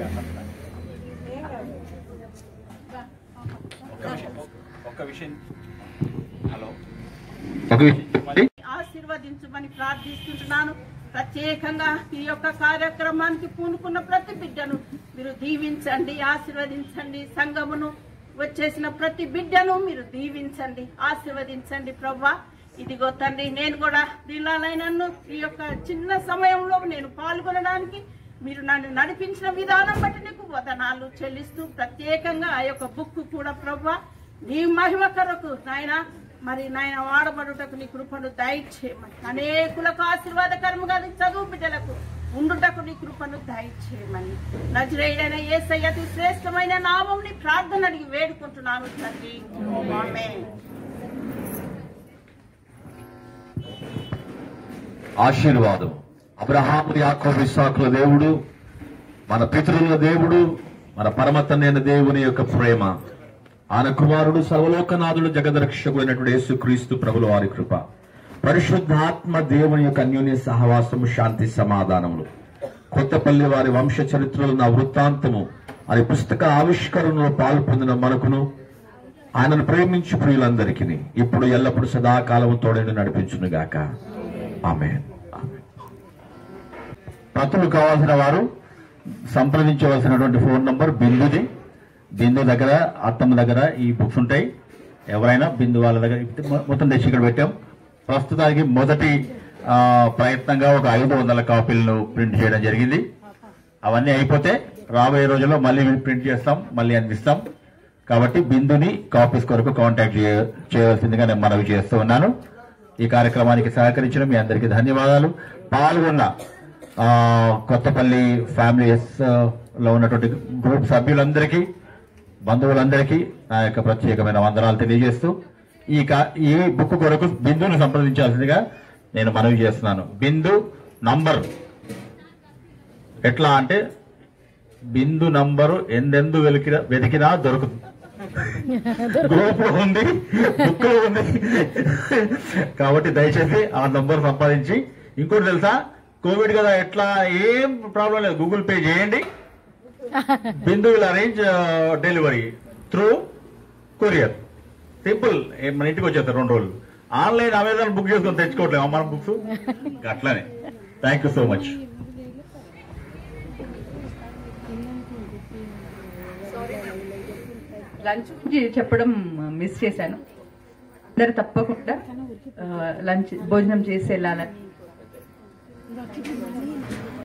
ఒక్క విషయం హలో ఒక విషయం ఆశీర్వదించమని ప్రార్థిస్తుంటున్నాను ప్రత్యేకంగా ఈ యొక్క కార్యక్రమానికి పూనుకున్న ప్రతి బిడ్డను మీరు దీవించండి ఆశీర్వదించండి సంఘమును వచ్చేసిన ప్రతి బిడ్డను మీరు దీవించండి ఆశీర్వదించండి ప్రవ్వా ఇదిగో తండ్రి నేను కూడా దీనిలోనైనను ఈ యొక్క చిన్న సమయంలో నేను పాల్గొనడానికి మీరు నన్ను నడిపించిన విధానం బట్టి నీకు వదనాలు చెల్లిస్తూ ప్రత్యేకంగా ఆ యొక్క బుక్ కూడా ప్రవ్వా నీ మహిమ కొరకు నాయన మరి నాయన వాడబడుటకు నీ కృపను దయచేయమని అనేకులకు ఆశీర్వాదకరముగా నీ చదువు బిడ్డలకు ఉండుటకు నీ కృపను దయచేయమని నజరేయుడైన ఏసయ్య అతి శ్రేష్టమైన నామం నీ ప్రార్థన అడిగి వేడుకుంటున్నాను తండ్రి ఆమేన్. ఆశీర్వాదం అబ్రహాము యాకోబు ఇస్సాకుల దేవుడు మన పితరుల దేవుడు మన పరమతనైన దేవుని యొక్క ప్రేమ ఆయన కుమారుడు సర్వలోకనాథుడు జగదరక్షకుడైనటువంటి యేసుక్రీస్తు ప్రభుల వారి కృప పరిశుద్ధాత్మ దేవుని యొక్క అన్యోన్య సహవాసము శాంతి సమాధానములు కొత్తపల్లి వారి వంశ చరిత్రలు నా వృత్తాంతము అని పుస్తక ఆవిష్కరణలో పాల్పొందిన మనకును ఆయనను ప్రేమించి ప్రియులందరికీ ఇప్పుడు ఎల్లప్పుడు సదాకాలము తోడని నడిపించునుగాక ఆమె ప్రతులు కావాల్సిన వారు సంప్రదించవలసినటువంటి ఫోన్ నంబర్ బిందుది బిందు దగ్గర అత్తమ్మ దగ్గర ఈ బుక్స్ ఉంటాయి ఎవరైనా బిందు వాళ్ళ దగ్గర మొ- మొత్తం తెచ్చి ఇక్కడ పెట్టాం ప్రస్తుతానికి మొదటి ఆ, ప్రయత్నంగా ఒక ఐదు వందల కాపీలను ప్రింట్ చేయడం జరిగింది అవన్నీ అయిపోతే రాబోయే రోజుల్లో మళ్ళీ ప్రింట్ చేస్తాం మళ్ళీ అందిస్తాం కాబట్టి బిందుని కాపీస్ కొరకు కాంటాక్ట్ చేయ- చేయవలసిందిగా నేను మనవి చేస్తూ ఉన్నాను ఈ కార్యక్రమానికి సహకరించిన మీ అందరికీ ధన్యవాదాలు పాల్గొన్న ఆ, కొత్తపల్లి ఫ్యామిలీస్ ఆ, లో ఉన్నటువంటి గ్రూప్ సభ్యులందరికీ బంధువులందరికీ నా యొక్క ప్రత్యేకమైన వందనాలు తెలియజేస్తూ ఈ కా- ఈ బుక్ కొరకు బిందును సంప్రదించాల్సిందిగా నేను మనవి చేస్తున్నాను బిందు నంబర్ ఎట్లా అంటే బిందు నంబరు ఎందెందు వెలికినా వెతికినా దొరుకుతుంది గ్రూప్ లో ఉంది బుక్ లో ఉంది కాబట్టి దయచేసి ఆ నంబర్ సంపాదించి ఇంకోటి తెలుసా కోవిడ్ కదా ఎట్లా ఏం ప్రాబ్లం లేదు గూగుల్ పే చేయండి Bindu will arrange delivery through courier simple మన ఇంటికి వచ్చేస్తారు రెండు రోజులు ఆన్లైన్ అమెజాన్ బుక్ చేసుకొని తెచ్చుకోవట్లేము మన బుక్స్ అట్లానే thank you so much lunch గురించి చెప్పడం మిస్ చేశాను అందరు తప్పకుండా లంచ్ భోజనం చేసి వెళ్ళాలని